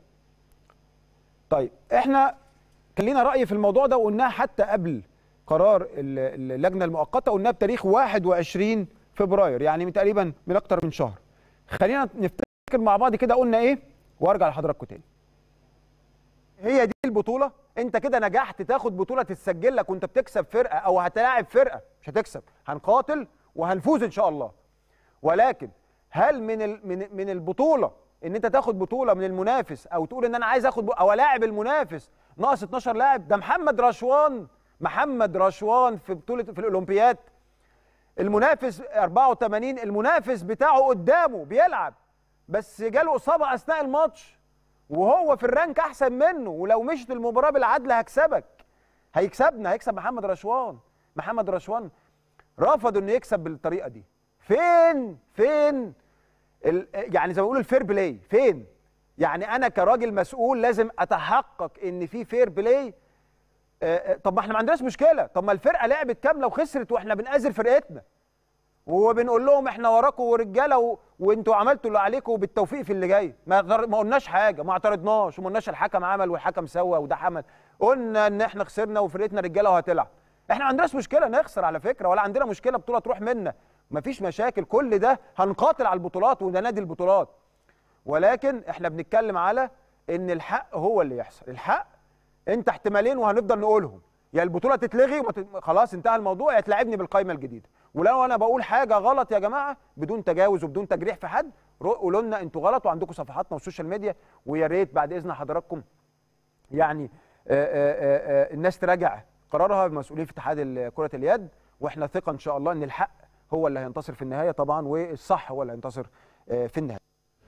طيب احنا كان لينا راي في الموضوع ده وقلناه حتى قبل قرار ال- اللجنه المؤقته قلناه بتاريخ 21 فبراير يعني من تقريبا من اكتر من شهر خلينا نفتكر مع بعض كده قلنا ايه وارجع لحضراتكم تاني هي دي البطوله انت كده نجحت تاخد بطوله تتسجل لك وانت بتكسب فرقه او هتلاعب فرقه مش هتكسب هنقاتل وهنفوز ان شاء الله ولكن هل من ال- من من البطوله ان انت تاخد بطوله من المنافس او تقول ان انا عايز اخد ب- او الاعب المنافس ناقص 12 لاعب ده محمد رشوان محمد رشوان في بطوله في الاولمبياد المنافس 84 المنافس بتاعه قدامه بيلعب بس جاله اصابه اثناء الماتش وهو في الرانك احسن منه ولو مشت المباراه بالعدل هكسبك هيكسبنا هيكسب محمد رشوان محمد رشوان رفض انه يكسب بالطريقه دي فين فين ال... يعني زي ما بيقولوا الفير بلاي فين يعني انا كراجل مسؤول لازم اتحقق ان في فير بلاي آه، آه، طب ما احنا ما عندناش مشكله طب ما الفرقه لعبت كامله وخسرت واحنا بنأزر فرقتنا وبنقول لهم احنا وراكم ورجاله و... وانتوا عملتوا اللي عليكم وبالتوفيق في اللي جاي ما, اعتر- ما قلناش حاجه ما اعترضناش وما قلناش الحكم عمل والحكم سوى وده عمل قلنا ان احنا خسرنا وفرقتنا رجاله وهتلعب احنا ما عندناش مشكله نخسر على فكره ولا عندنا مشكله بطوله تروح منا مفيش مشاكل كل ده هنقاتل على البطولات وده نادي البطولات ولكن احنا بنتكلم على ان الحق هو اللي يحصل الحق انت احتمالين وهنفضل نقولهم يا البطوله تتلغي ومت... خلاص انتهى الموضوع يا تلعبني بالقائمه الجديده ولو انا بقول حاجه غلط يا جماعه بدون تجاوز وبدون تجريح في حد رو- قولوا لنا انتوا غلط وعندكم صفحاتنا والسوشيال ميديا ويا ريت بعد اذن حضراتكم يعني آآ آآ آآ الناس تراجع قرارها بمسؤوليه في اتحاد ال- كره اليد واحنا ثقه ان شاء الله ان الحق هو اللي هينتصر في النهايه طبعا والصح هو اللي هينتصر آه، في النهايه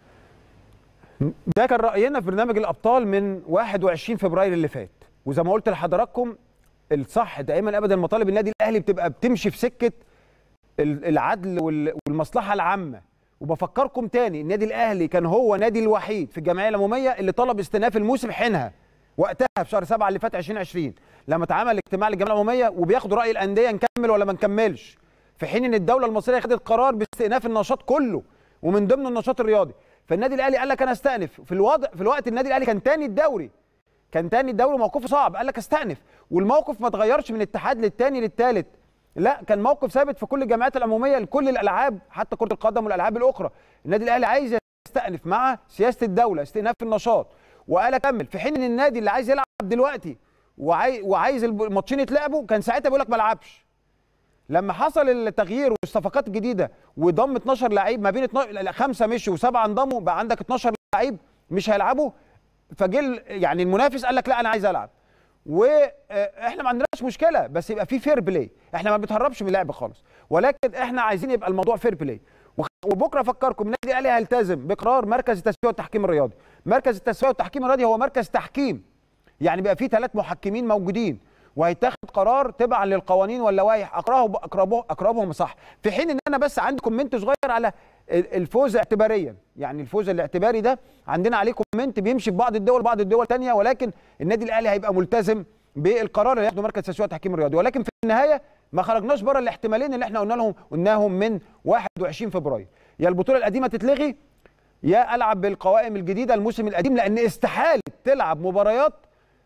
ده كان راينا في برنامج الابطال من 21 فبراير اللي فات وزي ما قلت لحضراتكم الصح دائما ابدا مطالب النادي الاهلي بتبقى بتمشي في سكه ال- العدل وال- والمصلحه العامه وبفكركم تاني النادي الاهلي كان هو نادي الوحيد في الجمعيه العموميه اللي طلب استئناف الموسم حينها وقتها في شهر 7 اللي فات 2020 لما اتعمل اجتماع للجمعيه العموميه وبياخدوا راي الانديه نكمل ولا ما نكملش في حين ان الدوله المصريه خدت قرار باستئناف النشاط كله ومن ضمن النشاط الرياضي فالنادي الاهلي قال لك انا استأنف في الوضع في الوقت النادي الاهلي كان تاني الدوري كان تاني الدوري موقفه صعب قال لك استأنف والموقف ما اتغيرش من اتحاد للتاني للتالت لا كان موقف ثابت في كل الجامعات العموميه لكل الالعاب حتى كره القدم والالعاب الاخرى النادي الاهلي عايز يستأنف مع سياسه الدوله استئناف النشاط وقال اكمل في حين ان النادي اللي عايز يلعب دلوقتي وعاي... وعايز الماتشين يتلعبوا كان ساعتها بيقول لك ما العبش لما حصل التغيير والصفقات الجديده وضم 12 لعيب ما بين 12 خمسه مشوا وسبعه انضموا بقى عندك 12 لعيب مش هيلعبوا فجه يعني المنافس قال لك لا انا عايز العب واحنا ما عندناش مشكله بس يبقى في فير بلاي احنا ما بنتهربش من اللعب خالص ولكن احنا عايزين يبقى الموضوع فير بلاي وبكره افكركم النادي الاهلي هيلتزم بقرار مركز التسويه والتحكيم الرياضي مركز التسويه والتحكيم الرياضي هو مركز تحكيم يعني بقى فيه ثلاث محكمين موجودين وهيتاخد قرار تبعا للقوانين واللوائح اقراه اقربه اقربهم صح في حين ان انا بس عندي كومنت صغير على الفوز اعتباريا يعني الفوز الاعتباري ده عندنا عليه كومنت بيمشي في بعض الدول بعض الدول تانية ولكن النادي الاهلي هيبقى ملتزم بالقرار اللي ياخده مركز التسويه والتحكيم الرياضي ولكن في النهايه ما خرجناش بره الاحتمالين اللي احنا قلنا لهم قلناهم من 21 فبراير يا البطوله القديمه تتلغي يا العب بالقوائم الجديده الموسم القديم لان استحاله تلعب مباريات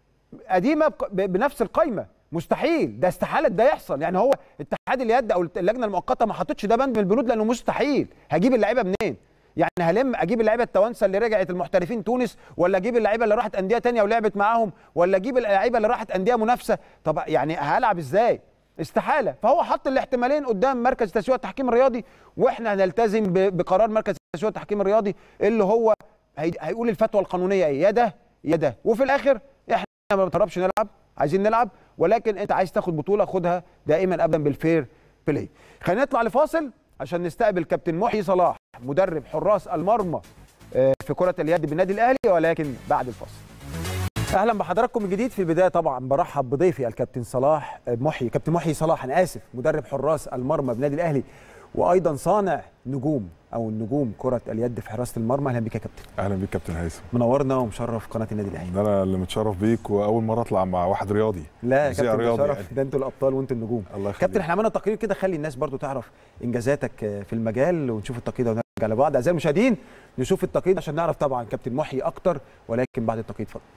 قديمه بنفس القايمه مستحيل ده استحاله ده يحصل يعني هو اتحاد اليد او اللجنه المؤقته ما حطتش ده بند من البنود لانه مستحيل هجيب اللعيبه منين يعني هلم اجيب اللعيبه التوانسه اللي رجعت المحترفين تونس ولا اجيب اللعيبه اللي راحت انديه تانية ولعبت معاهم ولا اجيب اللعيبه اللي راحت انديه منافسه طب يعني هلعب ازاي استحاله فهو حط الاحتمالين قدام مركز التسويه والتحكيم الرياضي واحنا هنلتزم بقرار مركز التسويه والتحكيم الرياضي اللي هو هيقول الفتوى القانونيه ايه يا ده يا ده وفي الاخر احنا ما بنتهربش نلعب عايزين نلعب ولكن انت عايز تاخد بطوله خدها دائما ابدا بالفير بلاي خلينا نطلع لفاصل عشان نستقبل كابتن محيي صلاح مدرب حراس المرمى في كره اليد بالنادي الاهلي ولكن بعد الفاصل اهلا بحضراتكم من جديد في البدايه طبعا برحب بضيفي الكابتن صلاح محيي كابتن محيي صلاح انا اسف مدرب حراس المرمى بالنادي الاهلي وايضا صانع نجوم او النجوم كره اليد في حراسه المرمى اهلا بك يا كابتن اهلا بيك كابتن هيثم منورنا ومشرف قناه النادي الاهلي ده انا اللي متشرف بيك واول مره اطلع مع واحد رياضي لا يا كابتن رياضي شرف يعني. ده انتوا الابطال وانتوا النجوم الله يخليك كابتن احنا عملنا تقرير كده خلي الناس برضو تعرف انجازاتك في المجال ونشوف التقييد ونرجع لبعض اعزائي المشاهدين نشوف التقييد عشان نعرف طبعا كابتن محيي اكتر ولكن بعد التقييد اتفضل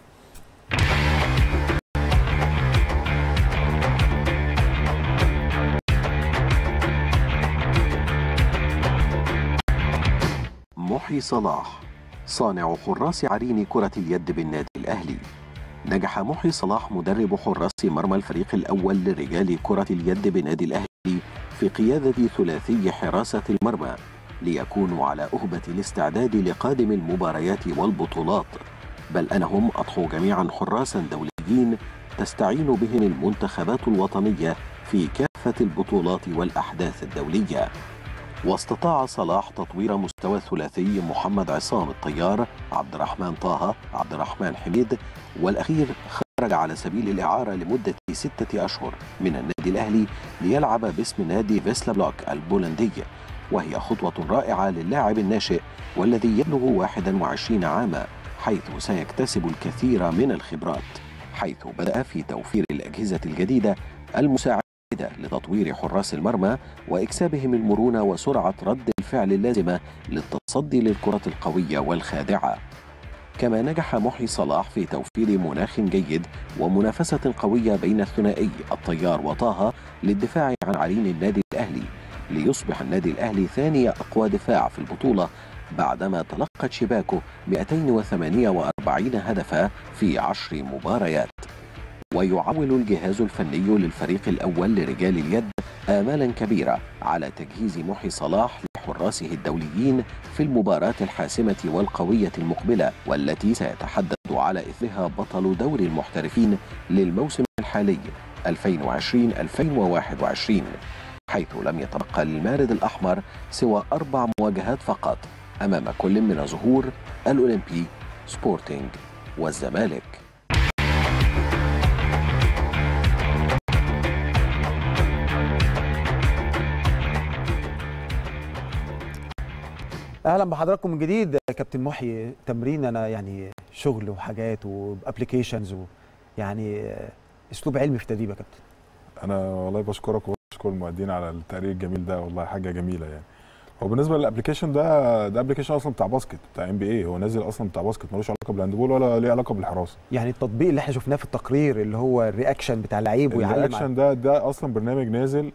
محي صلاح صانع حراس عرين كرة اليد بالنادي الأهلي نجح محي صلاح مدرب حراس مرمى الفريق الأول لرجال كرة اليد بالنادي الأهلي في قيادة ثلاثي حراسة المرمى ليكونوا على أهبة الاستعداد لقادم المباريات والبطولات بل أنهم أضحوا جميعا حراسا دوليين تستعين بهم المنتخبات الوطنية في كافة البطولات والأحداث الدولية واستطاع صلاح تطوير مستوى الثلاثي محمد عصام الطيار عبد الرحمن طه عبد الرحمن حميد والأخير خرج على سبيل الإعارة لمدة ستة أشهر من النادي الأهلي ليلعب باسم نادي فيسلا بلوك البولندي وهي خطوة رائعة للاعب الناشئ والذي يبلغ 21 عاما حيث سيكتسب الكثير من الخبرات حيث بدأ في توفير الأجهزة الجديدة المساعدة لتطوير حراس المرمى وإكسابهم المرونة وسرعة رد الفعل اللازمة للتصدي للكرة القوية والخادعة كما نجح محي صلاح في توفير مناخ جيد ومنافسة قوية بين الثنائي الطيار وطه للدفاع عن عرين النادي الأهلي ليصبح النادي الأهلي ثاني أقوى دفاع في البطولة بعدما تلقت شباكه 248 هدفا في عشر مباريات ويعول الجهاز الفني للفريق الأول لرجال اليد آمالا كبيرة على تجهيز محي صلاح لحراسه الدوليين في المباراة الحاسمة والقوية المقبلة والتي سيتحدد على إثرها بطل دوري المحترفين للموسم الحالي 2020-2021 حيث لم يتبقى للمارد الأحمر سوى أربع مواجهات فقط أمام كل من ظهور الأولمبي سبورتينج والزمالك اهلا بحضراتكم من جديد يا كابتن محيي تمرين انا يعني شغل وحاجات وابلكيشنز يعني اسلوب علمي في التدريب يا كابتن انا والله بشكرك وبشكر المعدين على التقرير الجميل ده والله حاجه جميله يعني هو بالنسبه للابلكيشن ده ده ابلكيشن اصلا بتاع باسكت بتاع ام بي اي هو نازل اصلا بتاع باسكت ملوش علاقه بالهاندبول ولا ليه علاقه بالحراسه يعني التطبيق اللي احنا شفناه في التقرير اللي هو الرياكشن بتاع اللعيب ويعلم على- الرياكشن ده ده اصلا برنامج نازل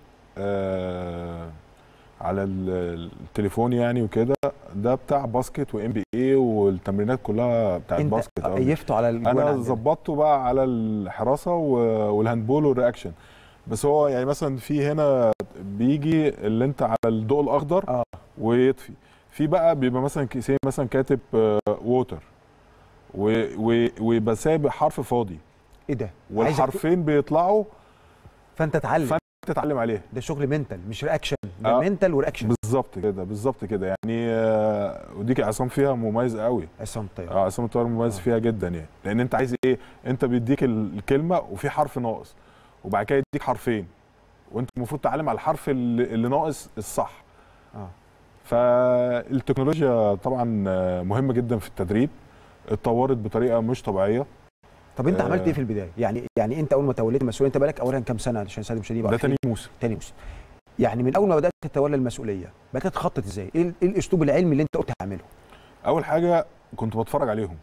آه على ال- التليفون يعني وكده ده بتاع باسكت وام بي اي والتمرينات كلها بتاعت انت باسكت آه. قيفته على الجوان انا عندنا. ظبطته بقى على الحراسه و- والهاندبول والرياكشن بس هو يعني مثلا في هنا بيجي اللي انت على الضوء الاخضر اه ويطفي في بقى بيبقى مثلا كيسين مثلا كاتب ووتر ويبقى سابق حرف فاضي ايه ده عايزك ت- والحرفين بيطلعوا فانت اتعلم فانت تتعلم عليها ده شغل منتال مش رياكشن ده آه. منتال ورياكشن بالظبط كده بالظبط كده يعني آه، ودي عصام فيها مميز قوي عصام طيب اه عصام الطيار مميز فيها جدا يعني لان انت عايز ايه انت بيديك ال- الكلمه وفي حرف ناقص وبعد كده يديك حرفين وانت المفروض تعلم على الحرف اللي, اللي ناقص الصح اه فالتكنولوجيا طبعا آه، مهمه جدا في التدريب اتطورت بطريقه مش طبيعيه طب انت آه. عملت ايه في البدايه يعني يعني انت اول ما توليت المسؤوليه انت بقالك اولا كام سنه عشان سالم شديد ده تاني موسم تاني موسم يعني من اول ما بدات تتولى المسؤوليه بدات تخطط ازاي ايه ال- إيه الاسلوب العلمي اللي انت قلت هعمله اول حاجه كنت بتفرج عليهم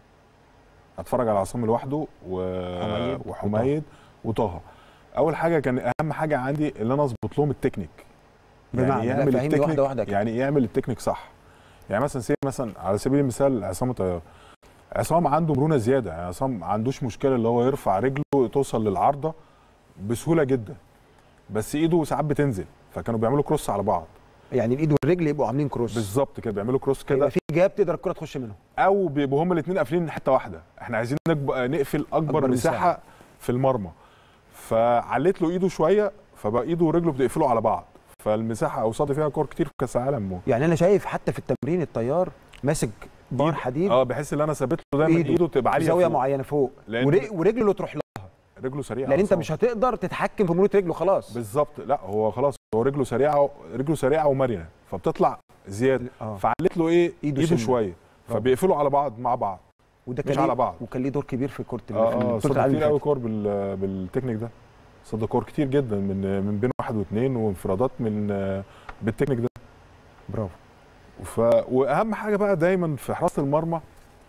اتفرج على عصام لوحده و... حميد وحميد وطه اول حاجه كان اهم حاجه عندي اللي انا اظبط لهم التكنيك بمعنى؟ لا، فهمني واحدة واحدة كده. يعني يعمل التكنيك صح يعني مثلا سي مثلا على سبيل المثال عصام طيار عصام عنده مرونه زياده يعني عصام ما عندوش مشكله اللي هو يرفع رجله توصل للعارضه بسهوله جدا بس ايده ساعات بتنزل فكانوا بيعملوا كروس على بعض يعني الايد والرجل يبقوا عاملين كروس بالظبط كده بيعملوا كروس كده يبقى في جاب تقدر الكره تخش منه او بيبقوا هما الاثنين قافلين حته واحده احنا عايزين نكب... نقفل اكبر, أكبر أكبر مساحه, مساحة. مساحه في المرمى فعليت له ايده شويه فبقى ايده ورجله بتقفلوا على بعض فالمساحه اوصاد فيها كور كتير في كاس العالم يعني انا شايف حتى في التمرين الطيار ماسك بار حديد اه بحيث ان انا ثابت له دايما إيده ايده تبقى في عاليه زاويه فوق. معينه فوق لأن- ورج- ورجله اللي تروح لها رجله سريعه لان انت عصام. مش هتقدر تتحكم في مرونه رجله خلاص بالظبط لا هو خلاص هو رجله سريعه رجله سريعه ومرنه فبتطلع زياده آه. فعلت له ايه إيده ايده, سنة. شويه فبيقفلوا على بعض مع بعض وده مش كان على ليه- بعض وكان ليه دور كبير في كره ال- اه في اه بطولة صد العالم كتير اللي قوي فاتت. كور بال بالتكنيك ده صد كور كتير جدا من من بين واحد واثنين وانفرادات من آه، بالتكنيك ده برافو ف واهم حاجه بقى دايما في حراسه المرمى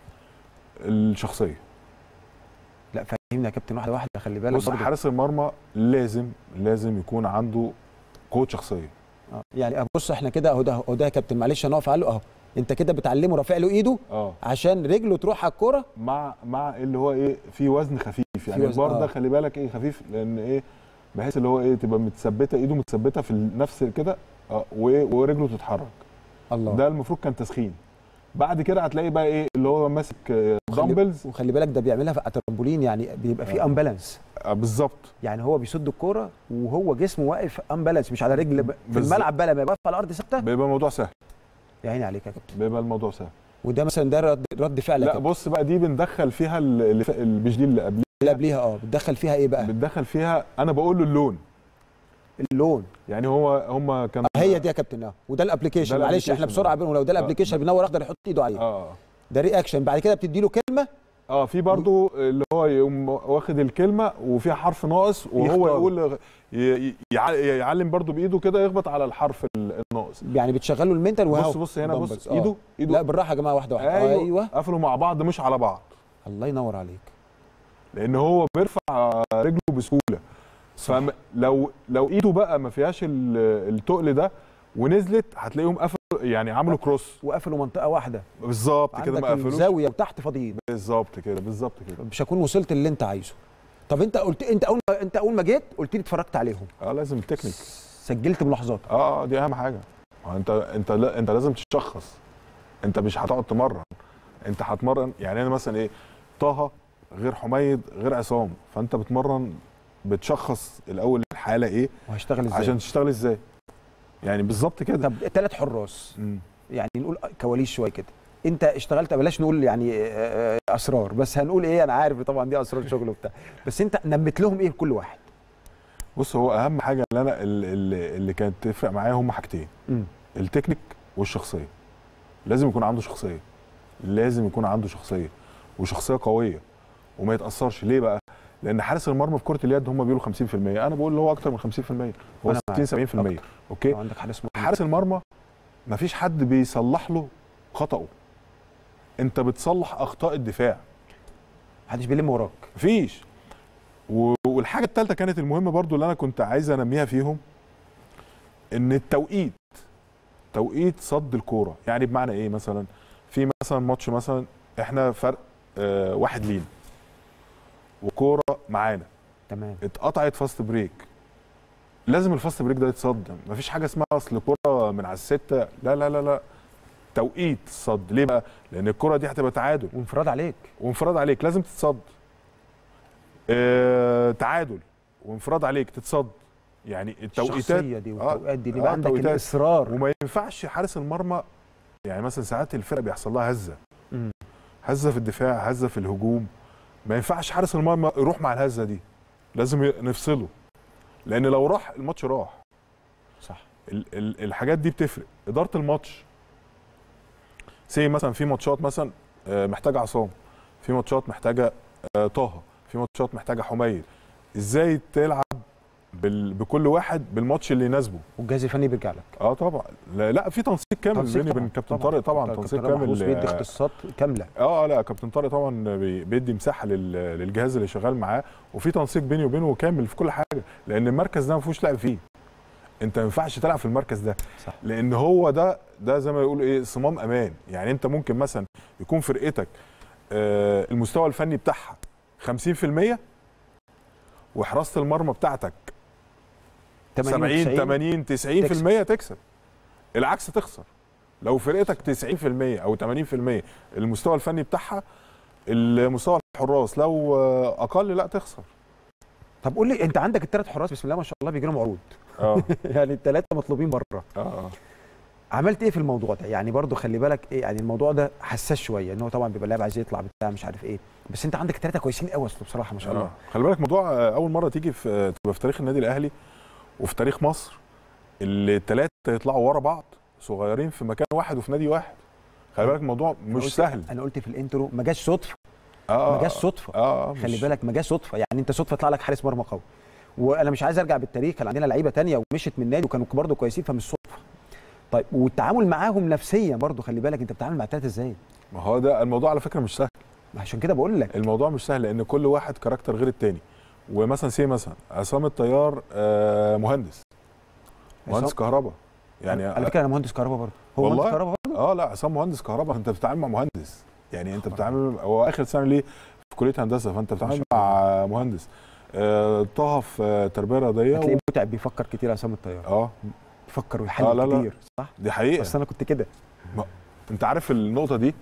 الشخصيه لا فهمنا يا كابتن واحده واحده خلي بالك بص برضه. حارس المرمى لازم لازم يكون عنده قوه شخصيه آه. يعني بص احنا كده اهو ده اهو ده يا كابتن معلش هنقف على اهو انت كده بتعلمه رافع له ايده اه عشان رجله تروح على الكوره مع مع اللي هو ايه في وزن خفيف يعني وزن، البار آه. ده خلي بالك ايه خفيف لان ايه بحيث اللي هو ايه تبقى متثبته ايده متثبته في نفس كده اه و- ورجله تتحرك الله ده المفروض كان تسخين بعد كده هتلاقي بقى ايه اللي هو ماسك آه، وخلي- دمبلز وخلي بالك ده بيعملها في الترامبولين يعني بيبقى في آه. امبالانس آه، بالظبط يعني هو بيصد الكوره وهو جسمه واقف امبالانس مش على رجل ب- في بالظبط. الملعب بقى لما يبقى واقف على الارض ثابته بيبقى الموضوع سهل يا عيني عليك يا كابتن بيبقى الموضوع سهل وده مثلا ده رد, رد فعل لا لا بص بقى دي بندخل فيها ال- اللي ف- ال- مش دي اللي قبلها اللي قبليها اه بتدخل فيها ايه بقى بتدخل فيها انا بقول له اللون اللون يعني هو هم كانوا هي دي يا كابتن اه وده الابلكيشن ده معلش احنا الابليكيشن، بسرعه آه. بينهم لو ده آه. الابلكيشن بينور اخضر يحط ايده عليه اه ده رياكشن بعد كده بتدي له كلمه اه في برضو اللي هو يقوم واخد الكلمه وفيها حرف ناقص وهو يختار. يقول ي- يع- يعلم برضو بايده كده يخبط على الحرف ال- الناقص يعني بتشغل له المنتال وهو بص بص هنا بص دمبلز. آه. ايده ايده لا بالراحه يا جماعه واحده واحده ايوه, ايوه قفلوا مع بعض مش على بعض الله ينور عليك لان هو بيرفع رجله بسهوله فلو لو ايده بقى ما فيهاش ال- التقل ده ونزلت هتلاقيهم قفلوا يعني عملوا كروس وقفلوا منطقه واحده بالظبط كده عندك ما قفلوش الزاويه وتحت فاضيين بالظبط كده بالظبط كده مش هكون وصلت اللي انت عايزه طب انت قلت انت اول ما انت اول ما جيت قلت لي اتفرجت عليهم اه لازم التكنيك سجلت ملاحظات اه اه دي اهم حاجه ما انت انت لا انت لازم تشخص انت مش هتقعد تمرن انت هتمرن يعني انا مثلا ايه طه غير حميد غير عصام فانت بتمرن بتشخص الاول الحاله ايه وهشتغل ازاي عشان تشتغل ازاي يعني بالظبط كده طب ثلاث حراس مم. يعني نقول كواليس شويه كده انت اشتغلت بلاش نقول يعني آه، آه، اسرار بس هنقول ايه انا عارف طبعا دي اسرار شغل وبتاع بس انت نمت لهم ايه لكل واحد بص هو اهم حاجه اللي انا اللي, اللي كانت تفرق معايا هم حاجتين مم. التكنيك والشخصيه لازم يكون عنده شخصيه لازم يكون عنده شخصيه وشخصيه قويه وما يتاثرش ليه بقى لان حارس المرمى في كره اليد هم بيقولوا 50% انا بقول اللي هو اكتر من 50% هو أنا معاك. 60 70% اوكي لو عندك حارس مرمى حارس المرمى مفيش حد بيصلح له خطأه انت بتصلح اخطاء الدفاع محدش بيلم وراك مفيش و- والحاجه الثالثه كانت المهمه برضو اللي انا كنت عايز انميها فيهم ان التوقيت توقيت صد الكوره يعني بمعنى ايه مثلا في مثلا ماتش مثلا احنا فرق آه واحد لينا وكوره معانا تمام اتقطعت فاست بريك لازم الفاست بريك ده يتصد مفيش حاجه اسمها اصل كوره من على السته لا لا لا لا توقيت الصد ليه بقى لان الكوره دي هتبقى تعادل وانفراد عليك وانفراد عليك لازم تتصد اه تعادل وانفراد عليك تتصد يعني التوقيتات الشخصيه دي والتوقيات دي اللي آه، عندك توقيتات. الاصرار وما ينفعش حارس المرمى يعني مثلا ساعات الفرقه بيحصل لها هزه مم. هزه في الدفاع هزه في الهجوم ما ينفعش حارس المرمى يروح مع الهزه دي لازم ي- نفصله لان لو راح الماتش راح صح ال ال الحاجات دي بتفرق اداره الماتش سي مثلا في ماتشات مثلا آه، محتاجه عصام في ماتشات محتاجه آه، طه في ماتشات محتاجه حميد ازاي تلعب بال بكل واحد بالماتش اللي يناسبه والجهاز الفني بيرجع لك اه طبعا لا, لا في تنسيق كامل تنسيق بيني وبين طبعاً، كابتن طبعاً. طارق طبعا كابتن تنسيق طارق كامل محروس بيدي آه، اختصاصات كامله اه لا كابتن طارق طبعا بي- بيدي مساحه لل- للجهاز اللي شغال معاه وفي تنسيق بيني وبينه كامل في كل حاجه لان المركز ده ما فيهوش لعب فيه انت ما ينفعش تلعب في المركز ده صح. لان هو ده ده زي ما يقولوا ايه صمام امان يعني انت ممكن مثلا يكون فرقتك آه المستوى الفني بتاعها 50% وحراسه المرمى بتاعتك 70 80 90% تكسب العكس تخسر لو فرقتك 90% او 80% المستوى الفني بتاعها المستوى الحراس لو آه، اقل لا تخسر طب قول لي انت عندك الثلاث حراس بسم الله ما شاء الله بيجي لهم عروض اه يعني الثلاثه مطلوبين بره اه عملت ايه في الموضوع ده يعني برضو خلي بالك ايه يعني الموضوع ده حساس شويه ان هو طبعا بيبقى لاعب عايز يطلع بتاع مش عارف ايه بس انت عندك ثلاثه كويسين قوي اصل بصراحه ما شاء الله آه. خلي بالك موضوع آه، اول مره تيجي في آه، تبقى في تاريخ النادي الاهلي وفي تاريخ مصر اللي الثلاثه يطلعوا ورا بعض صغيرين في مكان واحد وفي نادي واحد خلي بالك الموضوع أنا مش قلت- سهل انا قلت في الانترو ما جاش صدفه اه ما جاش صدفه اه آه، خلي مش- بالك ما جاش صدفه يعني انت صدفه يطلع لك حارس مرمى قوي وانا مش عايز ارجع بالتاريخ كان عندنا لعيبه تانية ومشت من النادي وكانوا برضه كويسين فمش صدفه طيب والتعامل معاهم نفسيا برضه خلي بالك انت بتتعامل مع الثلاثه ازاي ما هو ده الموضوع على فكره مش سهل عشان كده بقول لك الموضوع مش سهل لان كل واحد كاركتر غير التاني ومثلا سي مثلا عصام الطيار آه، مهندس مهندس عصام- كهرباء يعني على فكره انا مهندس كهرباء برضه هو والله؟ مهندس كهرباء برضه اه لا عصام مهندس كهرباء انت بتتعامل مع مهندس يعني انت بتتعامل هو اخر سنه ليه في كليه هندسه فانت بتتعامل شاء مع مهندس آه طه في آه، تربيه رياضيه هتلاقيه و... متعب بيفكر كتير عصام الطيار اه بيفكر ويحلل آه، لا، لا. كتير صح دي حقيقه بس انا كنت كده انت عارف النقطه دي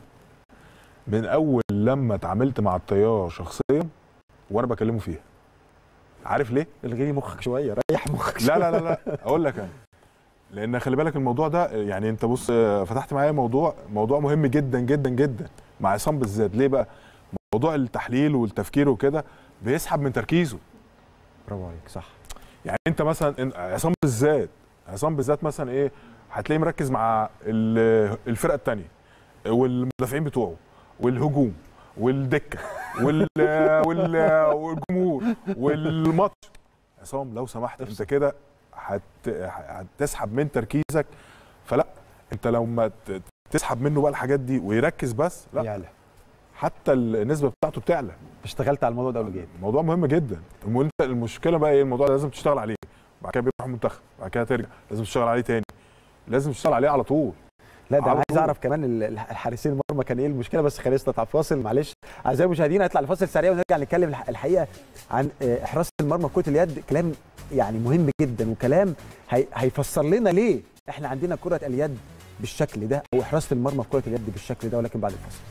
من اول لما اتعاملت مع الطيار شخصيا وانا بكلمه فيها عارف ليه الغي لي مخك شويه ريح مخك لا لا لا لا اقول لك انا لان خلي بالك الموضوع ده يعني انت بص آه، فتحت معايا موضوع موضوع مهم جدا جدا جدا مع عصام بالذات ليه بقى موضوع التحليل والتفكير وكده بيسحب من تركيزه برافو عليك صح يعني انت مثلا إن- عصام بالذات عصام بالذات مثلا ايه هتلاقيه مركز مع ال- الفرقه الثانيه والمدافعين بتوعه والهجوم والدكه وال وال والجمهور والماتش عصام لو سمحت انت كده هت هتسحب من تركيزك فلا انت لو ما ت- تسحب منه بقى الحاجات دي ويركز بس لا يعلى حتى النسبه بتاعته بتعلى اشتغلت على الموضوع ده قبل كده موضوع مهم جدا وانت المشكله بقى ايه الموضوع ده لازم تشتغل عليه بعد كده بيروح المنتخب بعد كده ترجع لازم تشتغل عليه تاني لازم تشتغل عليه على طول لا ده انا على عايز طول. اعرف كمان ال- ال- الحارسين المرمى كان ايه المشكله بس خلينا نطلع فاصل معلش اعزائي المشاهدين هنطلع لفاصل سريع ونرجع نتكلم الح- الحقيقه عن آه، حراسه المرمى في كره اليد كلام يعني مهم جدا وكلام هي هيفسر لنا ليه احنا عندنا كره اليد بالشكل ده او حراسه المرمى في كره اليد بالشكل ده ولكن بعد الفاصل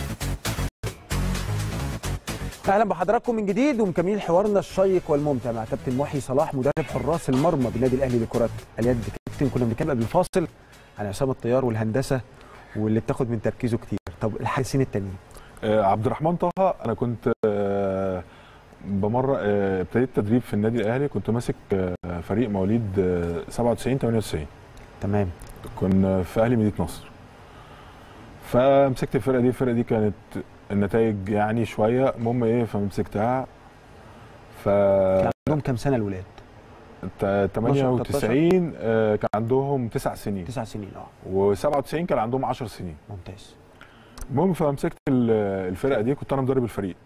اهلا بحضراتكم من جديد ومكملين حوارنا الشيق والممتع مع كابتن محي صلاح مدرب حراس المرمى بالنادي الاهلي لكره اليد كابتن كنا بنتكلم قبل الفاصل عن عصام الطيار والهندسه واللي بتاخد من تركيزه كتير طب الحارسين التانيين آه عبد الرحمن طه انا كنت آه بمر آه، ابتديت تدريب في النادي الاهلي كنت ماسك آه فريق مواليد آه 97 98 تمام كنا في اهلي مدينه نصر فمسكت الفرقه دي الفرقه دي كانت النتائج يعني شويه المهم ايه فمسكتها ف كان عندهم كام سنه الولاد تا- 98 آه، كان عندهم تسع سنين تسع سنين اه و97 كان عندهم 10 سنين ممتاز المهم فمسكت ال- الفرقه دي كنت انا مدرب الفريق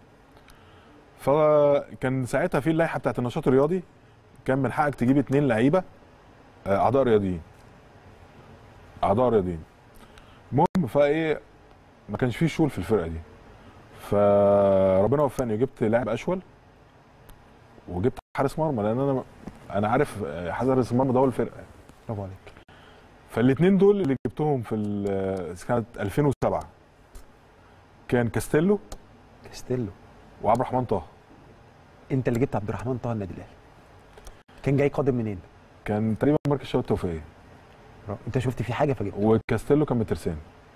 فكان ساعتها في اللائحه بتاعت النشاط الرياضي كان من حقك تجيب اتنين لعيبه آه، اعضاء رياضيين اعضاء رياضيين المهم فايه ما كانش فيه شول في الفرقه دي فربنا وفقني جبت لاعب اشول وجبت حارس مرمى لان انا انا عارف آه، حارس المرمى ده هو الفرقه برافو عليك فالاثنين دول اللي جبتهم في ال- كانت 2007 كان كاستيلو كاستيلو وعبد الرحمن طه انت اللي جبت عبد الرحمن طه النادي الاهلي كان جاي قادم منين؟ كان تقريبا مركز شباب التوفيقيه انت شفت فيه حاجه فجبته وكاستيلو كان من ترسانة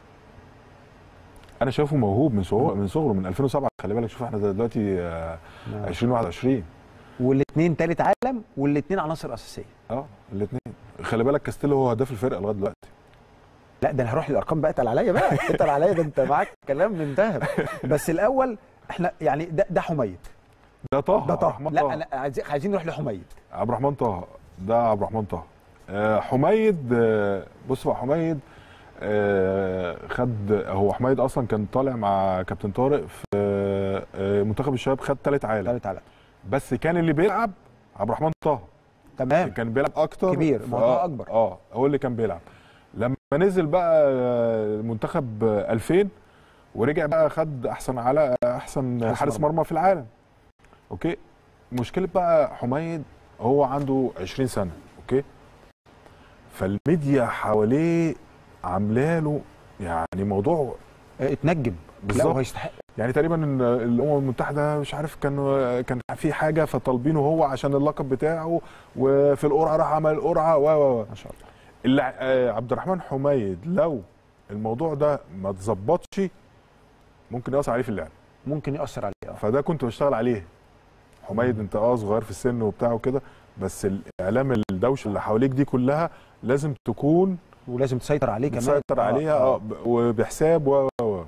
انا شايفه موهوب من صغره من صغره من 2007 خلي بالك شوف احنا دلوقتي آه، نعم. 2021 والاثنين ثالث عالم والاثنين عناصر اساسيه اه الاثنين خلي بالك كاستيلو هو هداف الفرقه لغايه دلوقتي لا ده انا هروح للارقام بقى اتقل عليا بقى اتقل عليا ده انت معاك كلام من ذهب بس الاول احنا يعني ده ده حميد ده طه ده عبد طه الرحمن لا طه. انا عايزين عايزين نروح لحميد عبد الرحمن طه ده عبد الرحمن طه آه، حميد آه، بص بقى حميد آه، خد هو حميد اصلا كان طالع مع كابتن طارق في آه، منتخب الشباب خد ثالث عالم ثالث عالم بس كان اللي بيلعب عبد الرحمن طه تمام كان بيلعب اكتر كبير، ف- ما هو طه أكبر. اه هو اللي كان بيلعب لما نزل بقى آه، منتخب آه، 2000 ورجع بقى خد احسن على احسن حارس حارس مرمى. مرمى في العالم اوكي مشكله بقى حميد هو عنده 20 سنه اوكي فالميديا حواليه عامله له يعني موضوع اتنجم لا بالظبط هو يستحق يعني تقريبا إن الامم المتحده مش عارف كان كان في حاجه فطالبينه هو عشان اللقب بتاعه وفي القرعه راح عمل القرعه و و ما شاء الله اللي آه، عبد الرحمن حميد لو الموضوع ده ما اتظبطش ممكن يأثر عليه في اللعب ممكن ياثر عليه اه فده كنت بشتغل عليه حميد انت اه صغير في السن وبتاع وكده بس الاعلام الدوشه اللي حواليك دي كلها لازم تكون ولازم تسيطر عليه كمان تسيطر عليها اه ب- وبحساب و و- و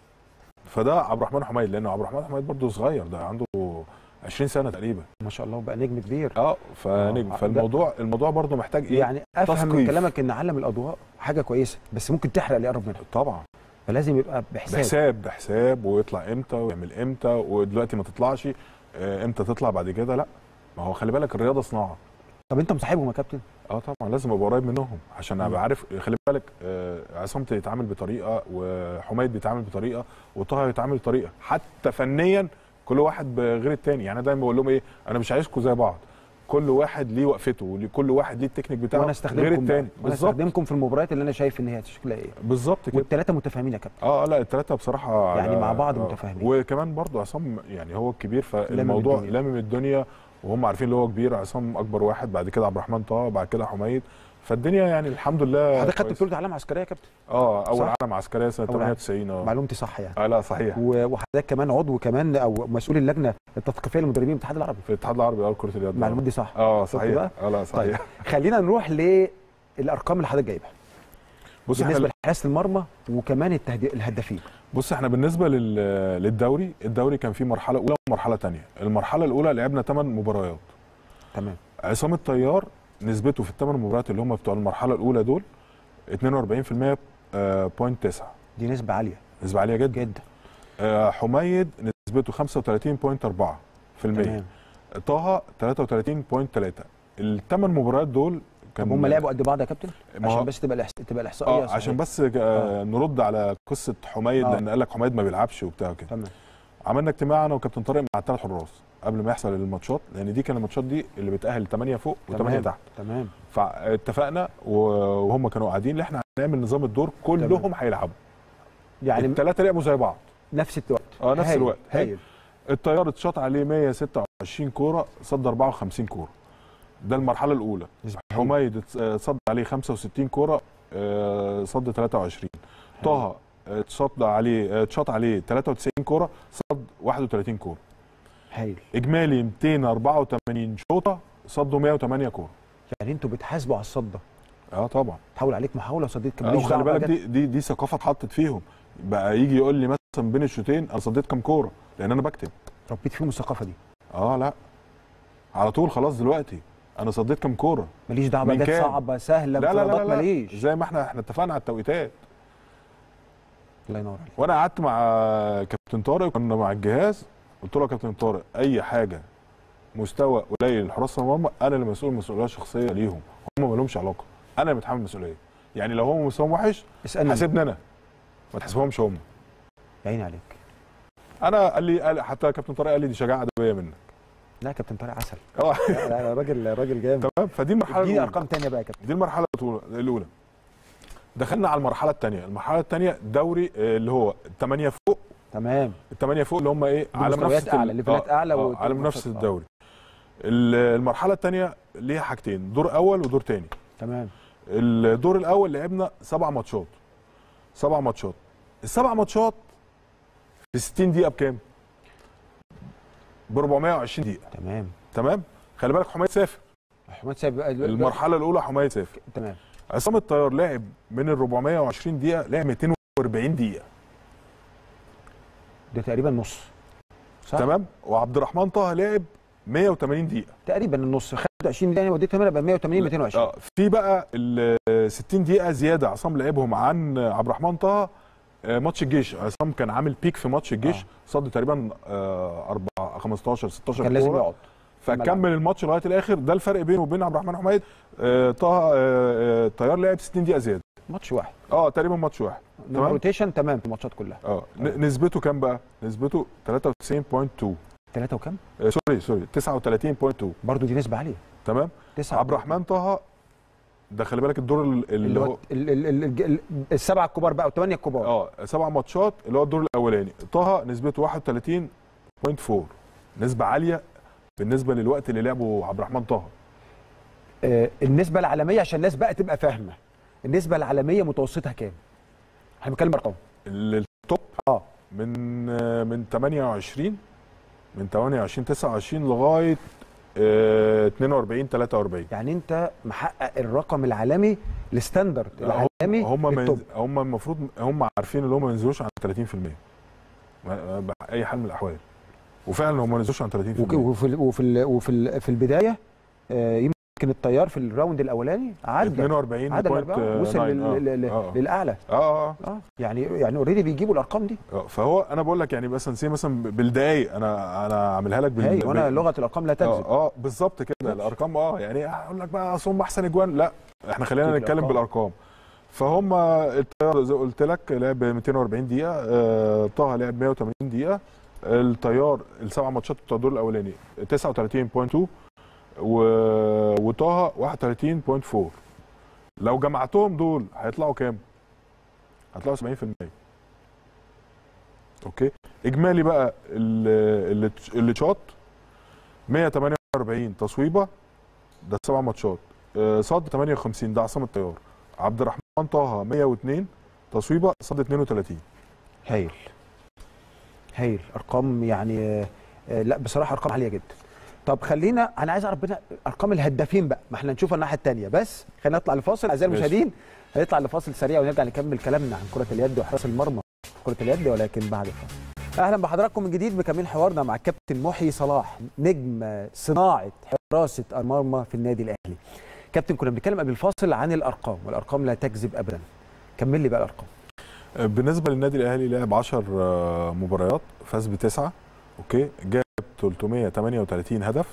فده عبد الرحمن حميد لان عبد الرحمن حميد برضه صغير ده عنده 20 سنه تقريبا ما شاء الله بقى نجم كبير اه فنجم آه، فالموضوع الموضوع برضه محتاج ايه يعني افهم من تثقيف. كلامك ان عالم الاضواء حاجه كويسه بس ممكن تحرق اللي يقرب منها طبعا فلازم يبقى بحساب بحساب بحساب ويطلع امتى ويعمل امتى ودلوقتي ما تطلعش آه، امتى تطلع بعد كده لا ما هو خلي بالك الرياضه صناعه طب انت مصاحبهم يا كابتن اه طبعا لازم ابقى قريب منهم عشان مم. ابقى عارف خلي بالك آه، عصام بيتعامل بطريقه وحميد بيتعامل بطريقه وطه بيتعامل بطريقه حتى فنيا كل واحد غير التاني يعني انا دايما بقول لهم ايه انا مش عايزكم زي بعض كل واحد ليه وقفته وكل واحد ليه التكنيك بتاعه وانا غير استخدمكم التاني بقى. وانا بالظبط استخدمكم في المباريات اللي انا شايف ان هي شكلها ايه بالظبط كده والثلاثه متفاهمين يا كابتن اه لا الثلاثه بصراحه يعني على- مع بعض آه. متفاهمين. وكمان برضو عصام يعني هو الكبير فالموضوع الدنيا. لامم الدنيا وهم عارفين اللي هو كبير عصام اكبر واحد بعد كده عبد الرحمن طه بعد كده حميد فالدنيا يعني الحمد لله حضرتك خدت كويسة. بطوله عالم عسكريه يا كابتن اه اول صح؟ عالم عسكريه سنه أول عالم. 98 اه معلومتي صح يعني اه لا صحيح و- وحضرتك كمان عضو كمان او مسؤول اللجنه التثقيفيه للمدربين بالاتحاد العربي في الاتحاد العربي اه كره اليد المعلومات دي صح اه شفت صحيح بقى؟ اه لا طيب صحيح خلينا نروح للارقام اللي حضرتك جايبها بص احنا بالنسبه لحراسه المرمى وكمان التهدي- الهدافين بص احنا بالنسبه لل... للدوري الدوري كان فيه مرحله اولى ومرحله ثانيه المرحله الاولى لعبنا 8 مباريات تمام عصام الطيار نسبته في الثمان مباريات اللي هم بتوع المرحله الاولى دول 42% آه، بوينت 9 دي نسبه عاليه نسبه عاليه جدا جدا آه، حميد نسبته 35.4% تمام طه 33.3 الثمان مباريات دول كان طب هم لعبوا قد بعض يا كابتن ما هو- عشان بس تبقى الإحس... تبقى الاحصائيه اه صحيحة. عشان بس آه نرد على قصه حميد آه. لان قال لك حميد ما بيلعبش وبتاع كده تمام عملنا اجتماع انا وكابتن طارق مع الثلاث حراس قبل ما يحصل الماتشات لان دي كان الماتشات دي اللي بتاهل 8 فوق و8 تمام. تحت تمام فاتفقنا و- وهم كانوا قاعدين ان احنا هنعمل نظام الدور كلهم هيلعبوا يعني الثلاثه لعبوا زي بعض نفس الوقت اه نفس هايل. الوقت هايل الطيار اتشاط عليه 126 كوره صد 54 كوره ده المرحله الاولى حميد اتس- آه، صد عليه 65 كوره آه، صد 23 طه اتشاط عليه آه، اتشاط عليه 93 كوره صد 31 كوره هايل اجمالي 284 شوطه صدوا 108 كوره يعني انتوا بتحاسبوا على الصد ده اه طبعا تحاول عليك محاوله صديت كان آه، ماليش وخلي دعوة بالك بقى دي دي دي ثقافه اتحطت فيهم بقى يجي يقول لي مثلا بين الشوطين انا صديت كام كوره لان انا بكتب ربيت فيهم الثقافه دي اه لا على طول خلاص دلوقتي انا صديت كام كوره ماليش دعوه من بقى جت كام؟ صعبه سهله لا لا لا, انفرادات لا, لا. ماليش زي ما احنا احنا اتفقنا على التوقيتات الله ينور عليك وانا قعدت مع كابتن طارق كنا مع الجهاز قلت له يا كابتن طارق اي حاجه مستوى قليل لحراس المرمى انا اللي مسؤول مسؤوليه شخصيه ليهم هم ما لهمش علاقه انا اللي متحمل المسؤوليه يعني لو هم مستواهم وحش اسالني حاسبني انا ما تحاسبهمش هم يا عيني عليك انا قال لي قال حتى كابتن طارق قال لي دي شجاعه ادبيه منك لا يا كابتن طارق عسل اه لا لا راجل راجل جامد تمام فدي المرحله اديني الأولى. ارقام تانية بقى يا كابتن دي المرحله الأولى- الاولى دخلنا على المرحله الثانيه المرحله الثانيه الدوري آه، اللي هو الثمانيه فوق تمام الثمانيه فوق اللي هم ايه على بمستويات منافسه أعلى، ال- ليفلات آه، أعلى آه و- على منافسه آه. الدوري ال- المرحله الثانيه ليها حاجتين دور اول ودور ثاني تمام الدور الاول لعبنا سبع ماتشات سبع ماتشات السبع ماتشات في 60 دقيقه بكام ب 420 دقيقه تمام تمام خلي بالك حمايد سافر حماد سايب المرحله الاولى حمايد سافر تمام عصام الطيار لعب من ال 420 دقيقه لعب 240 دقيقه ده تقريبا نص صح تمام وعبد الرحمن طه لعب 180 دقيقه تقريبا النص خدت 20 دقيقه وديت 8 يبقى 180 220 اه في بقى ال 60 دقيقه زياده عصام لعبهم عن عبد الرحمن طه آه، ماتش الجيش عصام كان عامل بيك في ماتش الجيش آه. صد تقريبا آه، 4 15 16 كان لازم كورة. يقعد فكمل الماتش لغايه الاخر ده الفرق بينه وبين عبد الرحمن حميد آه، طه آه، آه، الطيار لعب 60 دقيقه زياده ماتش واحد اه تقريبا ماتش واحد انما روتيشن تمام في الماتشات كلها اه ن- نسبته كام بقى؟ نسبته 93.2 3 وكام؟ آه، سوري سوري 39.2 برضه دي نسبه عاليه تمام 9 عبد الرحمن طه ده خلي بالك الدور ال- اللي, اللي هو هو ال- ال- ال- ال- السبعه الكبار بقى والثمانيه الكبار اه سبع ماتشات اللي هو الدور الاولاني طه نسبته 31.4 نسبه عاليه بالنسبه للوقت اللي لعبه عبد الرحمن طه آه النسبه العالميه عشان الناس بقى تبقى فاهمه النسبه العالميه متوسطها كام؟ احنا بنتكلم ارقام ال- التوب اه من آه، من 28 من 28 29 لغايه آه، 42 43 يعني انت محقق الرقم العالمي الستاندرد العالمي هم ما للتوب. ينز- هم المفروض هم عارفين ان هم ما ينزلوش عن 30% ما- ما- باي حال من الاحوال وفعلا هم ما نزلوش عن 30% وك- وفي ال وفي ال وفي ال في البدايه آه، يمكن الطيار في الراوند الاولاني عدى 42 عدى بوينت، الأربعة، آه، وصل ناين، لل- آه، لل- آه. للاعلى اه اه اه يعني يعني اوريدي بيجيبوا الارقام دي آه، فهو انا بقول لك يعني مثلا سي مثلا بالدقايق انا انا عاملها لك بال هي وانا بال- لغه الارقام لا تكذب اه, آه بالظبط كده الارقام اه يعني اقول لك بقى اصل احسن اجوان لا احنا خلينا تيجي نتكلم الأرقام. بالارقام فهم الطيار زي ما قلت لك لعب 240 دقيقه آه طه لعب 180 دقيقه الطيار السبع ماتشات بتوع الدور الاولاني 39.2 و... وطه 31.4 لو جمعتهم دول هيطلعوا كام؟ هيطلعوا 70% اوكي اجمالي بقى ال- اللي اللي شاط 148 تصويبه ده سبع ماتشات آه، صد 58 ده عصام الطيار عبد الرحمن طه 102 تصويبه صد 32 هايل هايل ارقام يعني آه، آه، لا بصراحه ارقام عاليه جدا طب خلينا انا عايز اعرف بنا ارقام الهدافين بقى ما احنا نشوف الناحيه الثانيه بس خلينا نطلع لفاصل اعزائي ماشي. المشاهدين هنطلع لفاصل سريع ونرجع نكمل كلامنا عن كره اليد وحراس المرمى في كره اليد ولكن بعد الفاصل اهلا بحضراتكم من جديد مكملين حوارنا مع الكابتن محيي صلاح نجم صناعه حراسه المرمى في النادي الاهلي كابتن كنا بنتكلم قبل الفاصل عن الارقام والارقام لا تكذب ابدا كمل لي بقى الارقام آه، بالنسبه للنادي الاهلي لعب 10 آه، مباريات فاز بتسعه اوكي جاب 338 هدف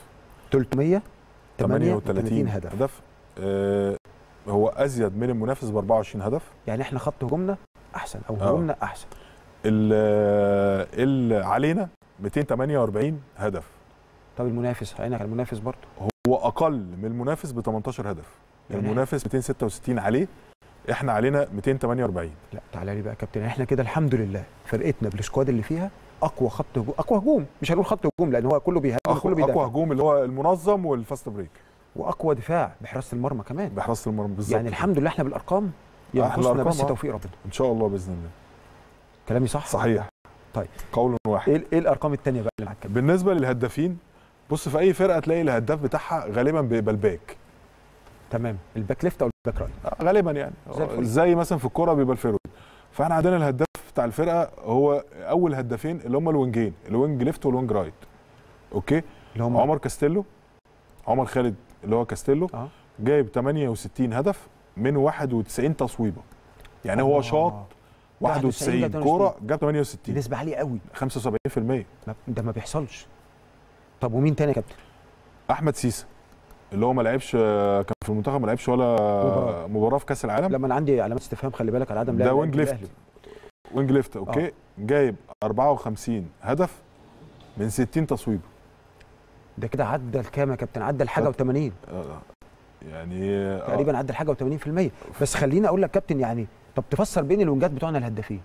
338 هدف هدف آه، هو ازيد من المنافس ب 24 هدف يعني احنا خط هجومنا احسن او آه. هجومنا احسن ال ال علينا 248 هدف طب المنافس عينك على المنافس برضه هو اقل من المنافس ب 18 هدف يعني المنافس 266 عليه احنا علينا 248 لا تعالى لي بقى يا كابتن احنا كده الحمد لله فرقتنا بالسكواد اللي فيها اقوى خط هجوم اقوى هجوم مش هنقول خط هجوم لان هو كله بيهاجم كله اقوى بيدافع اقوى هجوم اللي هو المنظم والفاست بريك واقوى دفاع بحراسه المرمى كمان بحراسه المرمى بالظبط يعني الحمد لله احنا بالارقام ينقصنا الأرقام، بس آه. توفيق ربنا ان شاء الله باذن الله كلامي صح صحيح طيب قول واحد ايه ايه الارقام الثانيه بقى اللي معاك كابتن؟ بالنسبه للهدافين بص في اي فرقه تلاقي الهداف بتاعها غالبا بيبقى الباك تمام الباك ليفت او الباك رايت آه، غالبا يعني زي الفل. زي مثلا في الكوره بيبقى الفيرود فاحنا عندنا الهداف بتاع الفرقه هو اول هدافين اللي هم الوينجين الوينج ليفت والوينج رايت اوكي اللي هم عمر كاستيلو عمر خالد اللي هو كاستيلو اه جايب 68 هدف من 91 تصويبه يعني هو الله. شاط 91 91 كوره جاب 68 نسبه عاليه قوي 75% ما- ده ما بيحصلش طب ومين تاني يا كابتن احمد سيسا اللي هو ما لعبش كان في المنتخب ما لعبش ولا مباراة. مباراه في كاس العالم لما انا عندي علامات استفهام خلي بالك على عدم ده لعب وينج الأهلي. ليفت وينج ليفت اوكي آه. جايب 54 هدف من 60 تصويبه ده كده عدى الكام يا كابتن عدى الحاجه طب- و80 آه، يعني آه، تقريبا عدى الحاجه و80% بس خليني اقول لك كابتن يعني طب تفسر بين الونجات بتوعنا الهدافين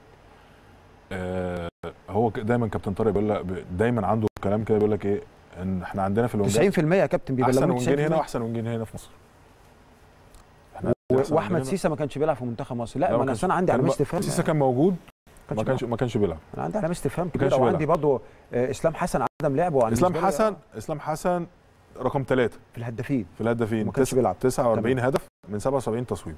آه، هو ك- دايما كابتن طارق بيقول لك دايما عنده كلام كده بيقول لك ايه ان احنا عندنا في الونجات 90% يا كابتن احسن بيبلغوا ونجين هنا 90%. واحسن ونجين هنا في مصر احنا و- عندنا أحسن واحمد ونجين هنا. سيسا ما كانش بيلعب في منتخب مصر لا لا، ما ما انا كانش- أصل انا عندي كان علامات بقى- استفهام سيسا كان موجود ما كانش كانش ما كانش بيلعب انا عندي علامات استفهام كانش كبيره وعندي بيلعب. برضو آه، اسلام حسن عدم لعبه وعندي اسلام بالنسبة لي، حسن اسلام حسن رقم ثلاثة في الهدافين في الهدافين ما كانش تس- بيلعب. 49 هدف من 77 تصويب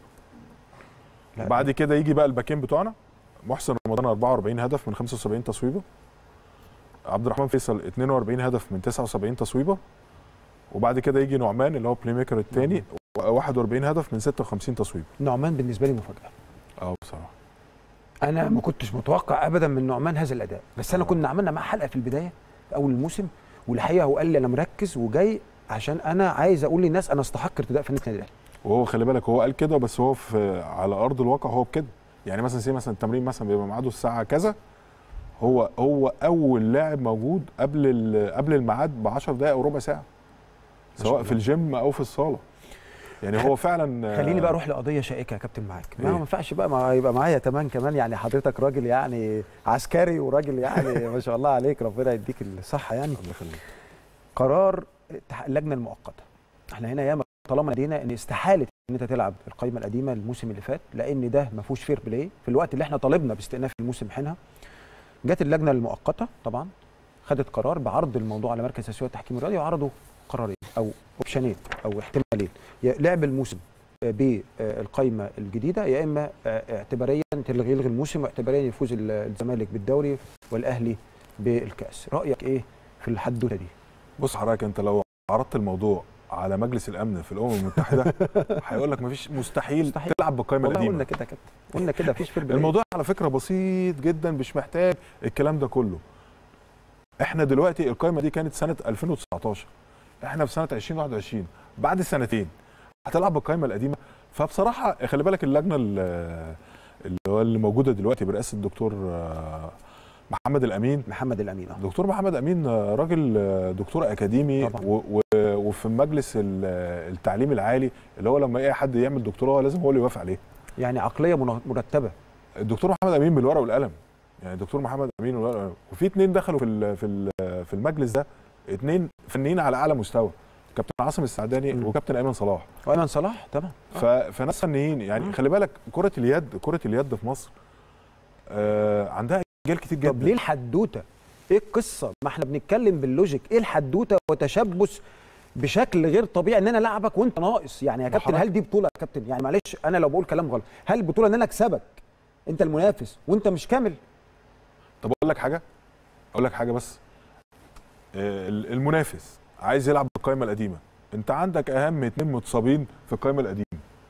لا، بعد كده يجي بقى الباكين بتوعنا محسن رمضان 44 هدف من 75 تصويبه عبد الرحمن فيصل 42 هدف من 79 تصويبه وبعد كده يجي نعمان اللي هو بلاي ميكر الثاني 41 هدف من 56 تصويبه نعمان بالنسبه لي مفاجاه اه بصراحه انا ما كنتش متوقع ابدا من نعمان هذا الاداء بس انا كنا عملنا معاه حلقه في البدايه في اول الموسم والحقيقه هو قال لي انا مركز وجاي عشان انا عايز اقول للناس انا استحق ارتداء فنيه النادي الاهلي وهو خلي بالك هو قال كده بس هو في على ارض الواقع هو بكده يعني مثلا سي مثلا التمرين مثلا بيبقى ميعاده الساعه كذا هو هو اول لاعب موجود قبل ال- قبل الميعاد ب 10 دقائق وربع ساعه شاء سواء الله. في الجيم او في الصاله يعني هو فعلا خليني بقى اروح لقضيه شائكه يا كابتن معاك ما إيه؟ ما ينفعش بقى ما يبقى معايا كمان كمان يعني حضرتك راجل يعني عسكري وراجل يعني ما شاء الله عليك ربنا يديك الصحه يعني الله يخليك قرار اتح- اللجنه المؤقته احنا هنا ياما طالما لدينا ان استحاله ان انت تلعب القائمه القديمه الموسم اللي فات لان ده ما فيهوش فير بلاي في الوقت اللي احنا طالبنا باستئناف الموسم حينها جت اللجنه المؤقته طبعا خدت قرار بعرض الموضوع على مركز تسويه التحكيم الرياضي وعرضوا قرارين او اوبشنين او احتمالين يا لعب الموسم بالقائمه الجديده يا اما اعتباريا تلغي يلغي الموسم واعتباريا يفوز ال- الزمالك بالدوري والاهلي بالكاس رايك ايه في الحدوته دي بص حضرتك انت لو عرضت الموضوع على مجلس الامن في الامم المتحده هيقول لك مفيش مستحيل, مستحيل. تلعب بالقائمه والله قلنا القديمه كده كده قلنا كده مفيش فير بلاي الموضوع على فكره بسيط جدا مش محتاج الكلام ده كله احنا دلوقتي القائمه دي كانت سنه 2019 احنا في سنه 2021 بعد سنتين هتلعب بالقائمه القديمه فبصراحه خلي بالك اللجنه ال- اللي هو اللي موجوده دلوقتي برئاسه الدكتور آه، محمد الامين محمد الامين اه دكتور محمد امين آه، راجل آه، دكتور اكاديمي طبعاً. و- و- وفي مجلس ال- التعليم العالي اللي هو لما اي حد يعمل دكتوراه لازم هو اللي يوافق عليه يعني عقليه من- مرتبه الدكتور محمد امين بالورقه والقلم يعني الدكتور محمد امين بالورقه والقلم وفي اتنين دخلوا في ال- في ال- في المجلس ده اتنين فنيين على اعلى مستوى كابتن عاصم السعداني مم. وكابتن ايمن صلاح وايمن صلاح طبعا ف- فناس فنيين يعني خلي بالك كره اليد كره اليد في مصر آه عندها اجيال كتير جدا طب ليه الحدوته ايه القصه ما احنا بنتكلم باللوجيك ايه الحدوته وتشبث بشكل غير طبيعي ان انا العبك وانت ناقص يعني يا ما كابتن حضرتك- هل دي بطوله يا كابتن يعني معلش انا لو بقول كلام غلط هل البطوله ان انا اكسبك انت المنافس وانت مش كامل طب اقول لك حاجه اقول لك حاجه بس آه، ال- المنافس عايز يلعب بالقائمه القديمه انت عندك اهم اتنين متصابين في القائمه القديمه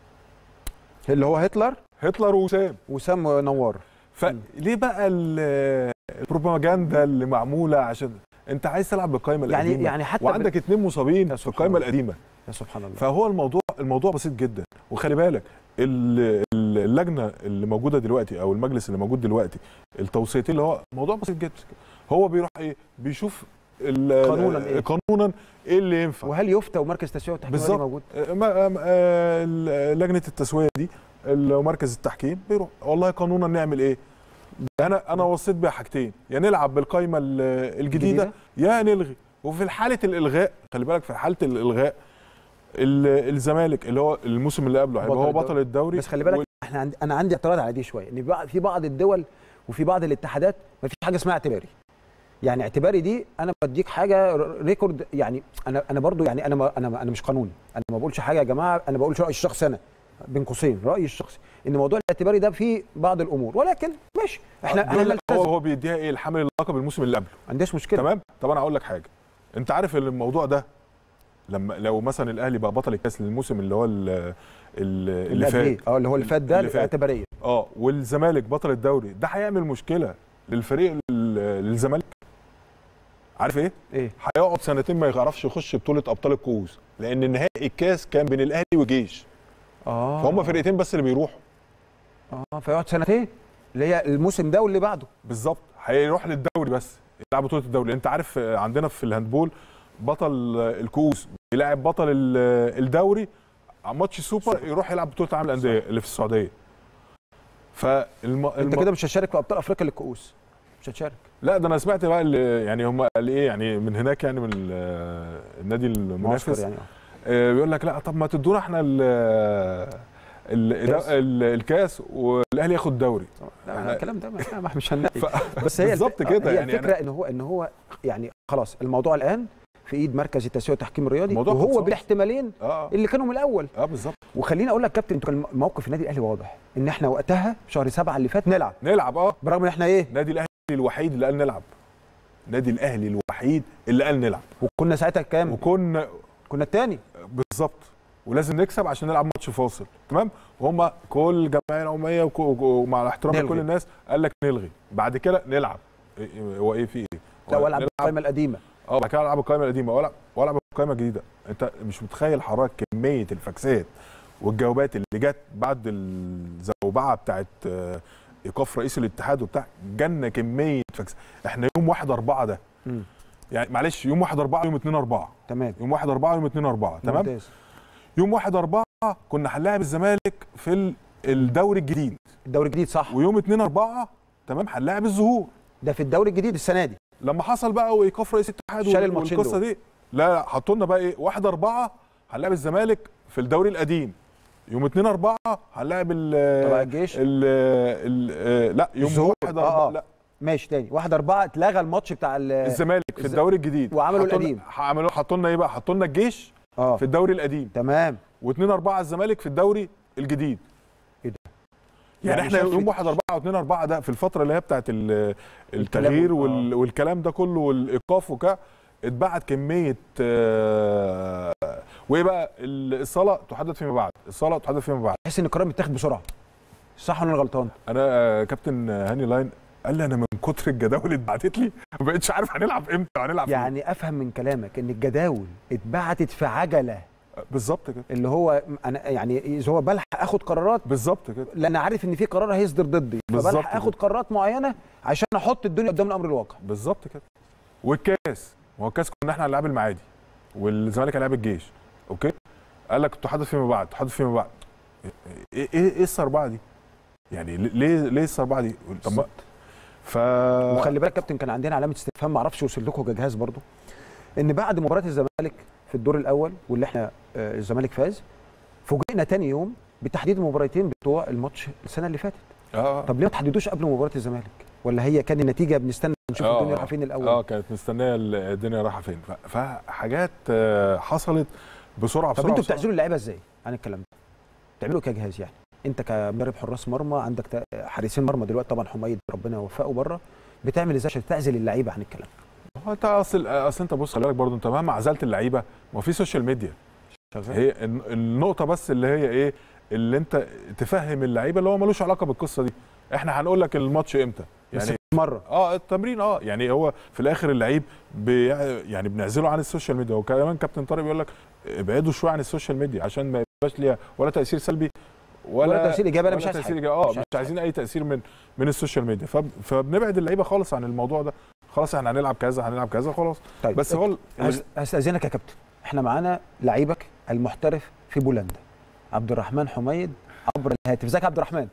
اللي هو هتلر هتلر ووسام وسام نوار فليه بقى ال- البروباجندا اللي معموله عشان انت عايز تلعب بالقائمه يعني القديمه يعني حتى وعندك اتنين مصابين في سبحان القائمه الله. القديمه يا سبحان الله فهو الموضوع الموضوع بسيط جدا وخلي بالك ال- ال- اللجنه اللي موجوده دلوقتي او المجلس اللي موجود دلوقتي التوصيتين اللي هو موضوع بسيط جدا هو بيروح ايه بيشوف ال- قانوناً إيه؟ قانونا ايه اللي ينفع وهل يفتى ومركز تسويه والتحكيم الرياضي بالظبط موجود آه، ما- آم، آه، ال- لجنه التسويه دي ال- مركز التحكيم بيروح والله قانونا نعمل ايه انا انا وصيت بيها حاجتين يا نلعب بالقائمه ال- الجديده يا نلغي وفي حاله الالغاء خلي بالك في حاله الالغاء ال- الزمالك اللي هو الموسم اللي قبله هيبقى هو بطل الدوري بس خلي بالك احنا عند... انا عندي اعتراض على دي شويه ان بقى- في بعض الدول وفي بعض الاتحادات ما فيش حاجه اسمها اعتباري يعني اعتباري دي انا بديك حاجه ر- ريكورد يعني انا انا برضو يعني انا ما انا ما انا مش قانوني انا ما بقولش حاجه يا جماعه انا بقولش رايي الشخصي انا بين قوسين رايي الشخصي ان موضوع الاعتباري ده فيه بعض الامور ولكن ماشي احنا احنا بيقول لك هو نلتزم هو بيديها ايه الحمل اللقب الموسم اللي قبله ما عنديش مشكله تمام طب انا هقول لك حاجه انت عارف ان الموضوع ده لما لو مثلا الاهلي بقى بطل الكاس للموسم اللي هو ال- ال- اللي اللي قبليه. فات اه اللي هو اللي فات ده اللي فات. اعتباريه اه والزمالك بطل الدوري ده هيعمل مشكله للفريق ال- للزمالك عارف ايه؟ ايه؟ هيقعد سنتين ما يعرفش يخش بطوله ابطال الكؤوس لان نهائي الكاس كان بين الاهلي وجيش اه فهم فرقتين بس اللي بيروحوا اه فيقعد سنتين اللي هي الموسم ده واللي بعده بالظبط هيروح للدوري بس يلعب بطوله الدوري انت عارف آه، عندنا في الهاندبول بطل آه، الكؤوس بيلاعب بطل ال- آه، الدوري على ماتش سوبر يروح يلعب بطوله العالم للانديه اللي في السعوديه فالم... انت الم- كده مش هتشارك في ابطال افريقيا للكؤوس مش هتشارك لا ده انا سمعت بقى اللي يعني هم قال ايه يعني من هناك يعني من ال- النادي المنافس معسكر يعني آه، بيقول لك لا طب ما تدونا احنا ال ال- الكاس. ال- الكاس والاهلي ياخد دوري لا لا الكلام ده ما- ما- مش هنلاقي ف- بس هي بالظبط الف- كده هي يعني الفكره أنا- ان هو ان هو يعني خلاص الموضوع الان في ايد مركز التسويه والتحكيم الرياضي الموضوع وهو خلصان. بالاحتمالين اه اللي كانوا من الاول اه بالظبط وخليني اقول لك كابتن انتوا كان موقف النادي الاهلي واضح ان احنا وقتها في شهر سبعة اللي فات نلعب نلعب اه برغم ان احنا ايه النادي الاهلي الوحيد اللي قال نلعب النادي الاهلي الوحيد اللي قال نلعب وكنا ساعتها كام وكنا كنا الثاني بالظبط ولازم نكسب عشان نلعب ماتش فاصل تمام وهم كل الجمعيه العموميه وك- ومع الاحترام نلغي. لكل الناس قال لك نلغي بعد كده نلعب إيه- إيه- هو ايه في ايه لا هو والعب نلعب- بالقائمه القديمه اه بعد كده العب القائمه القديمه والعب والعب القائمه الجديده انت مش متخيل حضرتك كميه الفاكسات والجوابات اللي جت بعد الزوبعه بتاعت آه، ايقاف رئيس الاتحاد وبتاع جالنا كميه فاكس احنا يوم 1 4 ده مم. يعني معلش يوم 1 4 يوم 2 4 تمام يوم 1 4 يوم 2 4 تمام ممتاز يوم 1 4 كنا هنلاعب الزمالك في ال- الدوري الجديد الدوري الجديد صح ويوم 2 4 تمام هنلاعب الظهور ده في الدوري الجديد السنه دي لما حصل بقى وايقاف رئيس الاتحاد شال وال- الماتشين والقصه دول. دي لا حطوا لنا بقى ايه 1 4 هنلاعب الزمالك في الدوري القديم يوم 2 4 هنلاعب ال طلع الجيش ال ال لا يوم الظهور. 1 آه، 4 آه. لا ماشي تاني واحد أربعة اتلغى الماتش بتاع ال- الزمالك في الز- الدوري الجديد وعملوا حطوا لنا- القديم. عملوا حطوا لنا ايه بقى حطوا لنا الجيش اه في الدوري القديم تمام و2 4 الزمالك في الدوري الجديد ايه ده؟ يعني, يعني احنا شاف- يوم 1 4 و2 4 ده في الفتره اللي هي بتاعت ال- التغيير وال- وال والكلام ده كله والايقاف وكده اتبعت كميه آه، وايه بقى ال- الصلاه تحدث فيما بعد الصلاه تحدث فيما بعد تحس ان القرار متاخد بسرعه صح ولا انا غلطان انا آه، كابتن هاني لاين قال لي انا من كتر الجداول اللي اتبعتت لي ما بقتش عارف هنلعب امتى وهنلعب فين. يعني افهم من كلامك ان الجداول اتبعتت في عجله بالظبط كده اللي هو انا يعني اذا هو بلحق اخد قرارات بالظبط كده لان عارف ان في قرار هيصدر ضدي بالظبط فبلحق كده. اخد قرارات معينه عشان احط الدنيا قدام الامر الواقع بالظبط كده والكاس ما هو الكاس كنا احنا هنلعب المعادي والزمالك هيلعب الجيش اوكي قال لك تحدث فيما بعد تحدث فيما بعد ايه ايه ايه السربعه دي يعني ليه ليه السربعه دي طب ما ف وخلي بالك كابتن كان عندنا علامه استفهام ما اعرفش وصل لكم كجهاز برضو ان بعد مباراه الزمالك في الدور الاول واللي احنا آه، الزمالك فاز فوجئنا تاني يوم بتحديد المباراتين بتوع الماتش السنه اللي فاتت اه طب ليه ما تحددوش قبل مباراه الزمالك ولا هي كان النتيجه بنستنى نشوف آه، الدنيا رايحه فين الاول اه كانت مستنيه الدنيا رايحه فين ف- فحاجات آه، حصلت بسرعه طب بسرعه انتوا بسرعة. بتعزلوا اللعيبه ازاي عن الكلام ده بتعملوا كجهاز يعني انت كمدرب حراس مرمى عندك تا- حارسين مرمى دلوقتي طبعا حميد ربنا يوفقه بره بتعمل ازاي عشان تعزل اللعيبه عن الكلام هو انت اصل اصل انت بص خلي بالك برضه انت مهما عزلت اللعيبه ما في سوشيال ميديا شغال هي الن- النقطه بس اللي هي ايه اللي انت تفهم اللعيبه اللي هو ملوش علاقه بالقصه دي احنا هنقول لك الماتش امتى بس يعني مره اه التمرين اه يعني هو في الاخر اللعيب بي يعني بنعزله عن السوشيال ميديا وكمان كابتن طارق بيقول لك ابعدوا شويه عن السوشيال ميديا عشان ما يبقاش ليها ولا تاثير سلبي ولا, ولا تأثير إيجابي، أنا ولا مش عايز تاثير حاجة. ايجابي اه مش مش, عايز عايزين اي تاثير من من السوشيال ميديا فب- فبنبعد اللعيبه خالص عن الموضوع ده خلاص احنا هنلعب كذا هنلعب كذا خلاص طيب بس هو ال- هس- هستاذنك يا كابتن احنا معانا لعيبك المحترف في بولندا عبد الرحمن حميد عبر الهاتف ازيك يا عبد الرحمن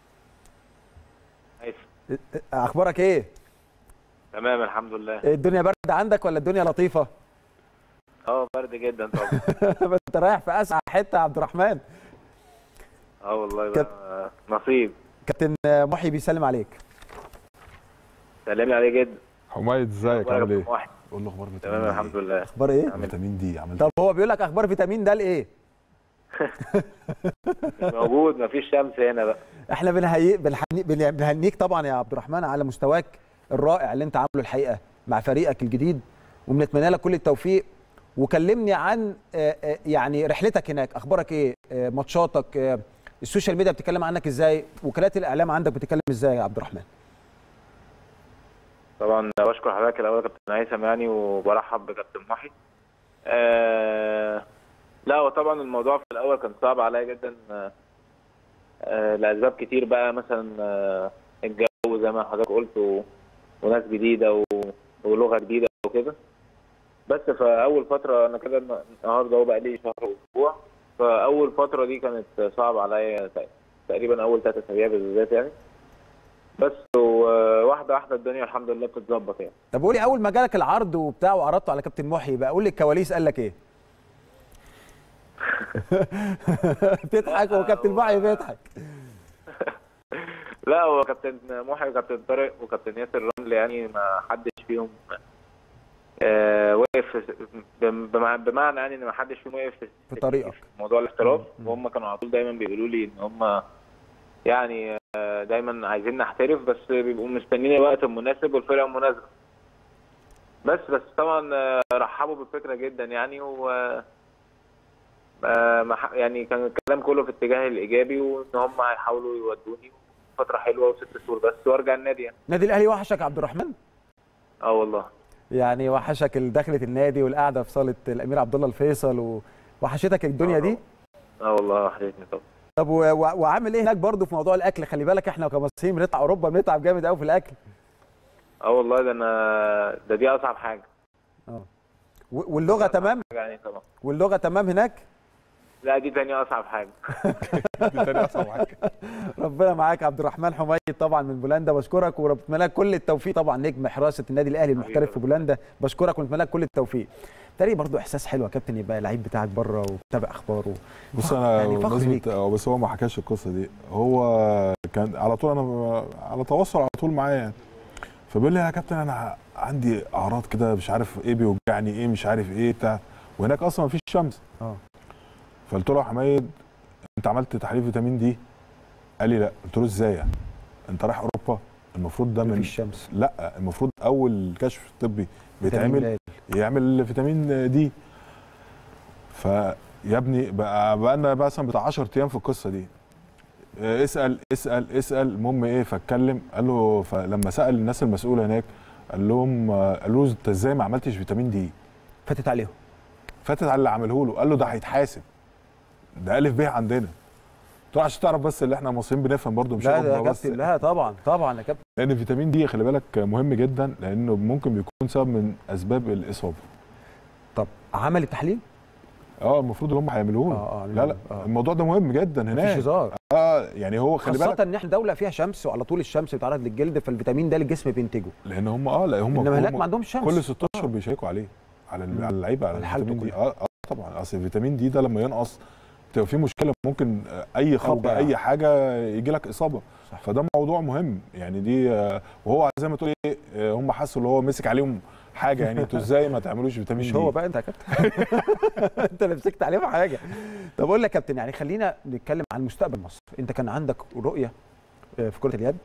اخبارك ايه تمام الحمد لله الدنيا برد عندك ولا الدنيا لطيفه اه برد جدا طبعا انت رايح في اسعى حته يا عبد الرحمن اه والله كت- بقى نصيب كابتن محي بيسلم عليك سلمي عليه جدا حميد ازيك عامل ايه؟ واحد قول له اخبار فيتامين تمام دي الحمد لله اخبار ايه فيتامين دي عملت طب هو بيقول لك اخبار فيتامين د ايه مش موجود مفيش شمس هنا بقى احنا بنهيئ بنهني- بن- بنهنيك طبعا يا عبد الرحمن على مستواك الرائع اللي انت عامله الحقيقه مع فريقك الجديد وبنتمنى لك كل التوفيق وكلمني عن آه، آه، يعني رحلتك هناك اخبارك ايه آه، ماتشاتك آه، السوشيال ميديا بتتكلم عنك ازاي وكالات الاعلام عندك بتتكلم ازاي يا عبد الرحمن طبعا بشكر حضرتك الاول يا كابتن هيثم يعني وبرحب بكابتن محي آه لا وطبعا الموضوع في الاول كان صعب عليا جدا آه آه لاسباب كتير بقى مثلا آه الجو زي ما حضرتك قلت و... وناس جديده و... ولغه جديده وكده بس فاول فتره انا كده النهارده هو بقى لي شهر واسبوع فاول فتره دي كانت صعبه عليا تقريبا اول ثلاث اسابيع بالذات يعني بس وواحده واحده الدنيا الحمد لله بتتظبط يعني طب قولي اول ما جالك العرض وبتاع وعرضته على كابتن محي بقى قول لي الكواليس قال لك ايه بتضحك وكابتن محي بيضحك لا هو كابتن محي وكابتن طارق وكابتن ياسر رمل يعني ما حدش فيهم آه وقف بمع- بمعنى يعني ان ما حدش فيهم وقف في في طريقك موضوع الاحتراف وهم كانوا على طول دايما بيقولوا لي ان هم يعني آه، دايما عايزين نحترف بس بيبقوا مستنيين الوقت المناسب والفرقه المناسبه بس بس طبعا آه، رحبوا بالفكره جدا يعني و آه، ما ح- يعني كان الكلام كله في الاتجاه الايجابي وان هم هيحاولوا يودوني فتره حلوه وست شهور بس وارجع النادي يعني نادي الاهلي وحشك يا عبد الرحمن اه والله يعني وحشك دخلة النادي والقعده في صاله الامير عبد الله الفيصل ووحشتك الدنيا دي اه والله وحشتني طبعا طب و- و- وعامل ايه هناك برضه في موضوع الاكل خلي بالك احنا كمصريين بنطلع اوروبا بنتعب جامد قوي في الاكل اه والله ده انا ده دي اصعب حاجه اه و- واللغه تمام يعني طبعا واللغه تمام هناك لا دي تاني اصعب حاجه دي تاني اصعب حاجه ربنا معاك عبد الرحمن حميد طبعا من بولندا بشكرك ونتمنى لك كل التوفيق طبعا نجم حراسه النادي الاهلي المحترف في بولندا بشكرك ونتمنى لك كل التوفيق تاني برضو احساس حلو يا كابتن يبقى لعيب بتاعك بره وتتابع اخباره بص انا يعني فخر ليك بمناسبة- آه، بس هو ما حكاش القصه دي هو كان على طول انا ب- على تواصل على طول معايا يعني فبيقول لي يا كابتن انا عندي اعراض كده مش عارف ايه بيوجعني ايه مش عارف ايه بتاع وهناك اصلا ما فيش شمس اه فقلت له يا حميد انت عملت تحليل فيتامين دي قال لي لا قلت له ازاي يعني؟ انت رايح اوروبا المفروض ده من مفيش شمس لا المفروض اول كشف طبي فيتامين بيتعمل د. يعمل فيتامين دي فيا ابني بقى بقى لنا مثلا بتاع 10 ايام في القصه دي اه، اسال اسال اسال المهم ايه فاتكلم قال له فلما سال الناس المسؤوله هناك قال لهم اه، قالوا له انت ازاي ما عملتش فيتامين دي فاتت عليهم فاتت على اللي عمله له قال له ده هيتحاسب ده الف ب عندنا قلت له عشان تعرف بس اللي احنا المصريين بنفهم برضو مش لا ده يا أوروبا بس كابتن لا طبعا طبعا يا كابتن لان فيتامين دي خلي بالك مهم جدا لانه ممكن بيكون سبب من اسباب الاصابه طب عمل التحليل اه المفروض ان هم هيعملوه له آه، آه، لا لا آه. الموضوع ده مهم جدا هناك مفيش هزار اه يعني هو خلي خاصة بالك ان احنا دولة فيها شمس وعلى طول الشمس بتعرض للجلد فالفيتامين ده الجسم بينتجه لان هم اه لا هم انما هناك هم ما عندهمش شمس كل 6 اشهر بيشيكوا عليه على ال- على اللعيبه على حالته الفيتامين دي اه اه طبعا اصل الفيتامين دي ده لما ينقص بتبقى في مشكله ممكن آه، اي خبطه أوجاع. اي حاجه يجي لك اصابه صح. فده موضوع مهم يعني دي آه، وهو زي ما تقول ايه آه، هم حسوا اللي هو مسك عليهم حاجه يعني انتوا ازاي ما تعملوش فيتامين مش دي هو بقى انت يا كابتن انت اللي مسكت عليهم حاجه طب اقول لك يا كابتن يعني خلينا نتكلم عن مستقبل مصر انت كان عندك رؤيه آه، في كره اليد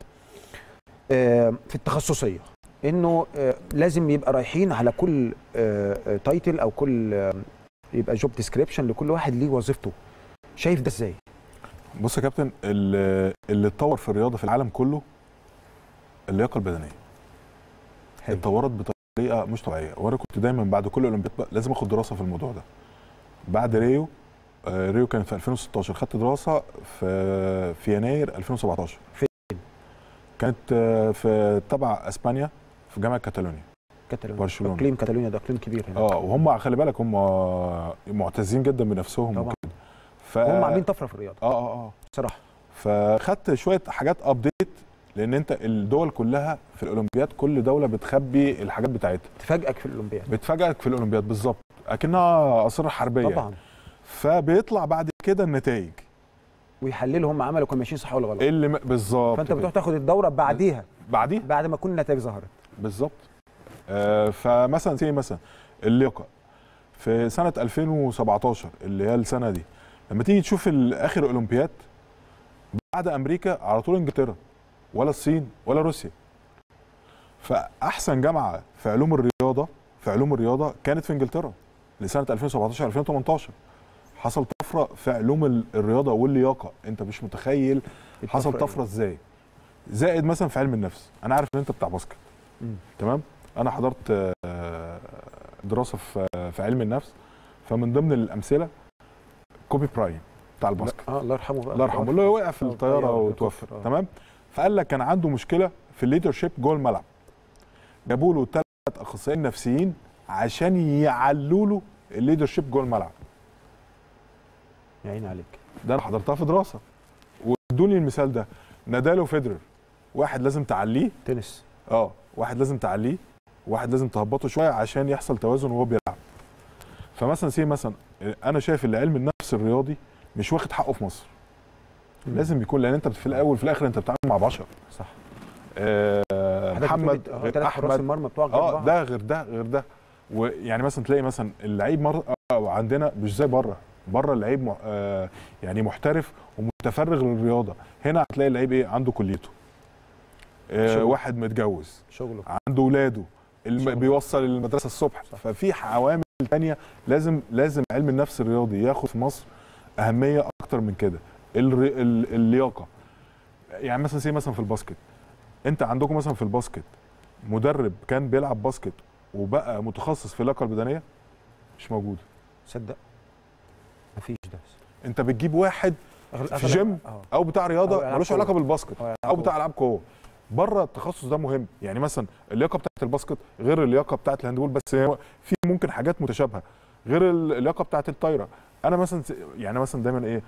آه، في التخصصيه انه آه، لازم يبقى رايحين على كل آه، آه، تايتل او كل آه، يبقى جوب ديسكريبشن لكل واحد ليه وظيفته شايف ده ازاي بص يا كابتن اللي اللي اتطور في الرياضه في العالم كله اللياقه البدنيه حلو. اتطورت بطريقه مش طبيعيه وانا كنت دايما بعد كل اولمبياد بقى لازم اخد دراسه في الموضوع ده بعد ريو آه، ريو كان في 2016 خدت دراسه في في يناير 2017 فين؟ كانت آه، في تبع اسبانيا في جامعه كاتالونيا كاتالونيا برشلونة. اقليم كاتالونيا ده اقليم كبير هنا اه وهم خلي بالك هم معتزين جدا بنفسهم طبعا. وكده ف... هم عاملين طفره في الرياضه اه اه اه بصراحه فخدت شويه حاجات ابديت لان انت الدول كلها في الاولمبياد كل دوله بتخبي الحاجات بتاعتها تفاجئك في الاولمبياد بتفاجئك في الاولمبياد بالظبط اكنها اسرار حربيه طبعا فبيطلع بعد كده النتائج ويحللوا هم عملوا كانوا ماشيين صح ولا غلط اللي م... بالظبط فانت كده. بتروح تاخد الدوره بعديها بعديها بعد ما تكون النتائج ظهرت بالظبط آه فمثلا زي مثلا اللياقه في سنه 2017 اللي هي السنه دي لما تيجي تشوف ال- اخر اولمبياد بعد امريكا على طول انجلترا ولا الصين ولا روسيا فاحسن جامعه في علوم الرياضه في علوم الرياضه كانت في انجلترا لسنه 2017 2018 حصل طفره في علوم ال- الرياضه واللياقه انت مش متخيل حصل الطفرة طفره ازاي زائد مثلا في علم النفس انا عارف ان انت بتاع باسكت مم. تمام انا حضرت آه، دراسه في في علم النفس فمن ضمن الامثله كوبي براين بتاع الباسكت اه الله يرحمه بقى الله يرحمه اللي هو وقع في آه، الطياره الطيارة وتوفى وتوفى، آه. تمام فقال لك كان عنده مشكله في الليدرشيب جوه الملعب جابوا له ثلاث اخصائيين نفسيين عشان يعلوا له الليدرشيب جوه الملعب يا عيني عليك ده انا حضرتها في دراسه وادوني المثال ده نادال وفيدرر واحد لازم تعليه تنس اه واحد لازم تعليه واحد لازم تهبطه شويه عشان يحصل توازن وهو بيلعب فمثلا سي مثلا انا شايف ان علم النفس الرياضي مش واخد حقه في مصر مم. لازم يكون لان انت في الاول في الاخر انت بتتعامل مع بشر صح آه حضرتك محمد بتقول غير ثلاث حراس احمد المرمى بتوعك جنب اه بعض. ده غير ده غير ده ويعني مثلا تلاقي مثلا اللعيب مر... آه عندنا مش زي بره بره اللعيب مح... آه يعني محترف ومتفرغ للرياضه هنا هتلاقي اللعيب ايه عنده كليته آه شغل. واحد متجوز شغله عنده ولاده الم... شغل. بيوصل المدرسه الصبح صح. ففي عوامل تانية لازم لازم علم النفس الرياضي ياخد في مصر اهميه اكتر من كده الر... ال... اللياقه يعني مثلا زي مثلا في الباسكت انت عندكم مثلا في الباسكت مدرب كان بيلعب باسكت وبقى متخصص في اللياقه البدنيه مش موجود صدق مفيش ده انت بتجيب واحد أغل- في أغلب- جيم آه. او بتاع أو رياضه ألعاب ملوش قوة. علاقه بالباسكت أو ألعاب او بتاع قوة. العاب قوه بره التخصص ده مهم يعني مثلا اللياقه بتاعت الباسكت غير اللياقه بتاعت الهاندبول بس هي في ممكن حاجات متشابهه غير اللياقه بتاعت الطايره انا مثلا س- يعني مثلا دايما ايه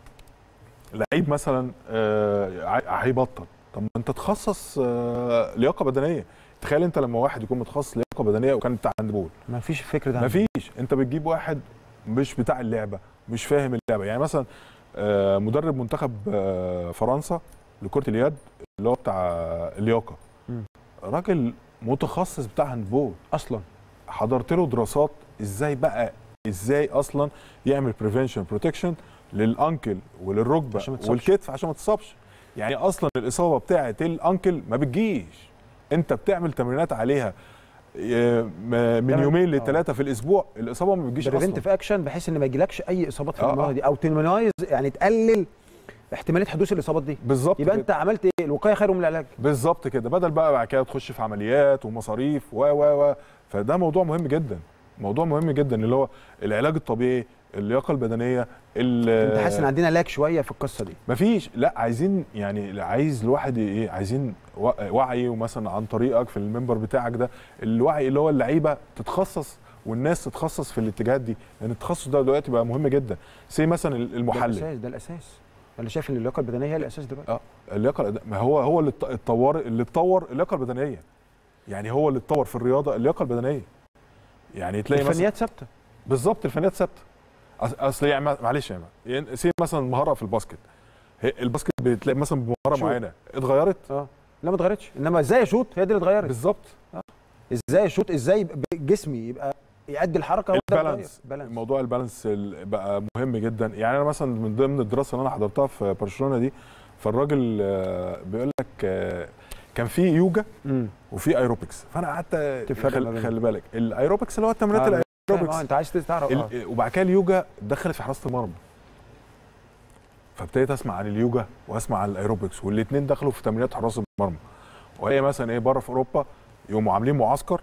لعيب مثلا آه، عاي- هيبطل طب ما انت تخصص آه، لياقه بدنيه تخيل انت لما واحد يكون متخصص لياقه بدنيه وكان بتاع هاندبول مفيش الفكر ده عندنا. مفيش انت بتجيب واحد مش بتاع اللعبه مش فاهم اللعبه يعني مثلا آه، مدرب منتخب آه، فرنسا لكره اليد اللي هو بتاع اللياقه مم. راجل متخصص بتاع هاندبول اصلا حضرت له دراسات ازاي بقى ازاي اصلا يعمل بريفنشن بروتكشن للانكل وللركبه عشان ما تصابش. والكتف عشان ما تصابش يعني اصلا الاصابه بتاعه الانكل ما بتجيش انت بتعمل تمرينات عليها آه، م- من تعمل- يومين آه. لثلاثه في الاسبوع الاصابه ما بتجيش اصلا بريفنتيف اكشن بحيث ان ما يجيلكش اي اصابات في آه، المنطقه آه. دي او تمنايز يعني تقلل احتماليه حدوث الاصابات دي بالظبط يبقى كده. انت عملت ايه الوقايه خير من العلاج بالظبط كده بدل بقى بعد كده تخش في عمليات ومصاريف و و و فده موضوع مهم جدا موضوع مهم جدا اللي هو العلاج الطبيعي اللياقه البدنيه انت حاسس ان عندنا لاك شويه في القصه دي مفيش لا عايزين يعني عايز الواحد ايه عايزين و- وعي ومثلا عن طريقك في المنبر بتاعك ده الوعي اللي هو اللعيبه تتخصص والناس تتخصص في الاتجاهات دي لان التخصص ده دلوقتي بقى مهم جدا زي مثلا ده المحلل الاساس ده الاساس انا شايف ان اللياقه البدنيه هي الاساس دلوقتي اه اللياقه الأد- ما هو هو اللي ات- اتطور اللي اتطور اللياقه البدنيه يعني هو اللي اتطور في الرياضه اللياقه البدنيه يعني تلاقي مثلا الفنيات ثابته بالظبط الفنيات ثابته أص- اصل يعني ما- معلش يعني يعني سي مثلا مهاره في الباسكت هي الباسكت بتلاقي مثلا بمهاره شوت. معينه اتغيرت اه لا ما اتغيرتش انما ازاي اشوط هي دي اللي اتغيرت بالظبط ازاي اشوط ازاي ب- جسمي يبقى يأدي الحركه هو ده البالانس بالانس موضوع البالانس ال- بقى مهم جدا يعني انا مثلا من ضمن الدراسه اللي انا حضرتها في برشلونه دي فالراجل آه، بيقول لك آه، كان في يوجا امم وفي ايروبكس فانا قعدت تفرق ما خل- بينهم. خلي بالك الايروبكس اللي هو التمرينات آه، الايروبكس اه انت عايز تعرف اه. ال- وبعد كده اليوجا دخلت في حراسه المرمى فابتديت اسمع عن اليوجا واسمع عن الايروبكس والاثنين دخلوا في تمرينات حراسه المرمى وهي مثلا ايه بره في اوروبا يقوموا عاملين معسكر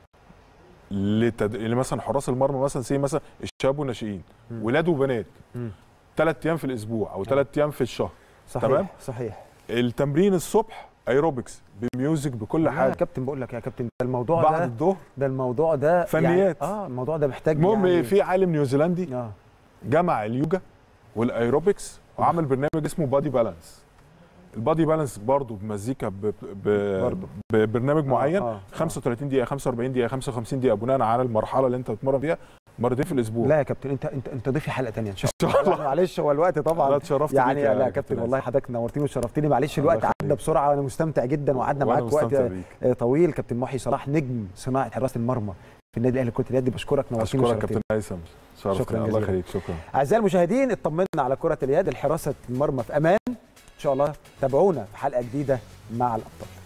لتد... مثلا حراس المرمى مثلا زي مثلا الشباب والناشئين مم. ولاد وبنات مم. ثلاث ايام في الاسبوع او ثلاث ايام في الشهر صحيح تمام؟ صحيح التمرين الصبح ايروبكس بميوزك بكل لا يا حاجه كابتن بقول لك يا كابتن ده الموضوع بعد ده الظهر ده الموضوع ده فنيات. يعني اه الموضوع ده محتاج المهم يعني في عالم نيوزيلندي اه جمع اليوجا والايروبكس وعمل برنامج اسمه بادي بالانس البادي بالانس برضه بمزيكا ب... ب... برضه. ببرنامج معين آه. 35 دقيقه 45 دقيقه 55 دقيقه بناء على المرحله اللي انت بتتمرن فيها مرتين في الاسبوع لا يا كابتن انت انت انت ضيفي حلقه ثانيه ان شاء إن الله شاء الله. معلش هو الوقت طبعا لا اتشرفت يعني بيك لا يا كابتن والله حضرتك نورتني وشرفتني معلش الله الوقت عدى يخليك. بسرعه وانا مستمتع جدا وقعدنا وأنا معاك وقت مستمتع بيك. آه، طويل كابتن محي صلاح نجم صناعه حراسه المرمى في النادي الاهلي لكره اليد بشكرك نورتني اشكرك وشرفتني كابتن هيثم شرفتني شكراً الله جزيلاً. يخليك شكرا اعزائي المشاهدين اطمنا على كره اليد الحراسه المرمى في امان ان شاء الله تابعونا في حلقه جديده مع الابطال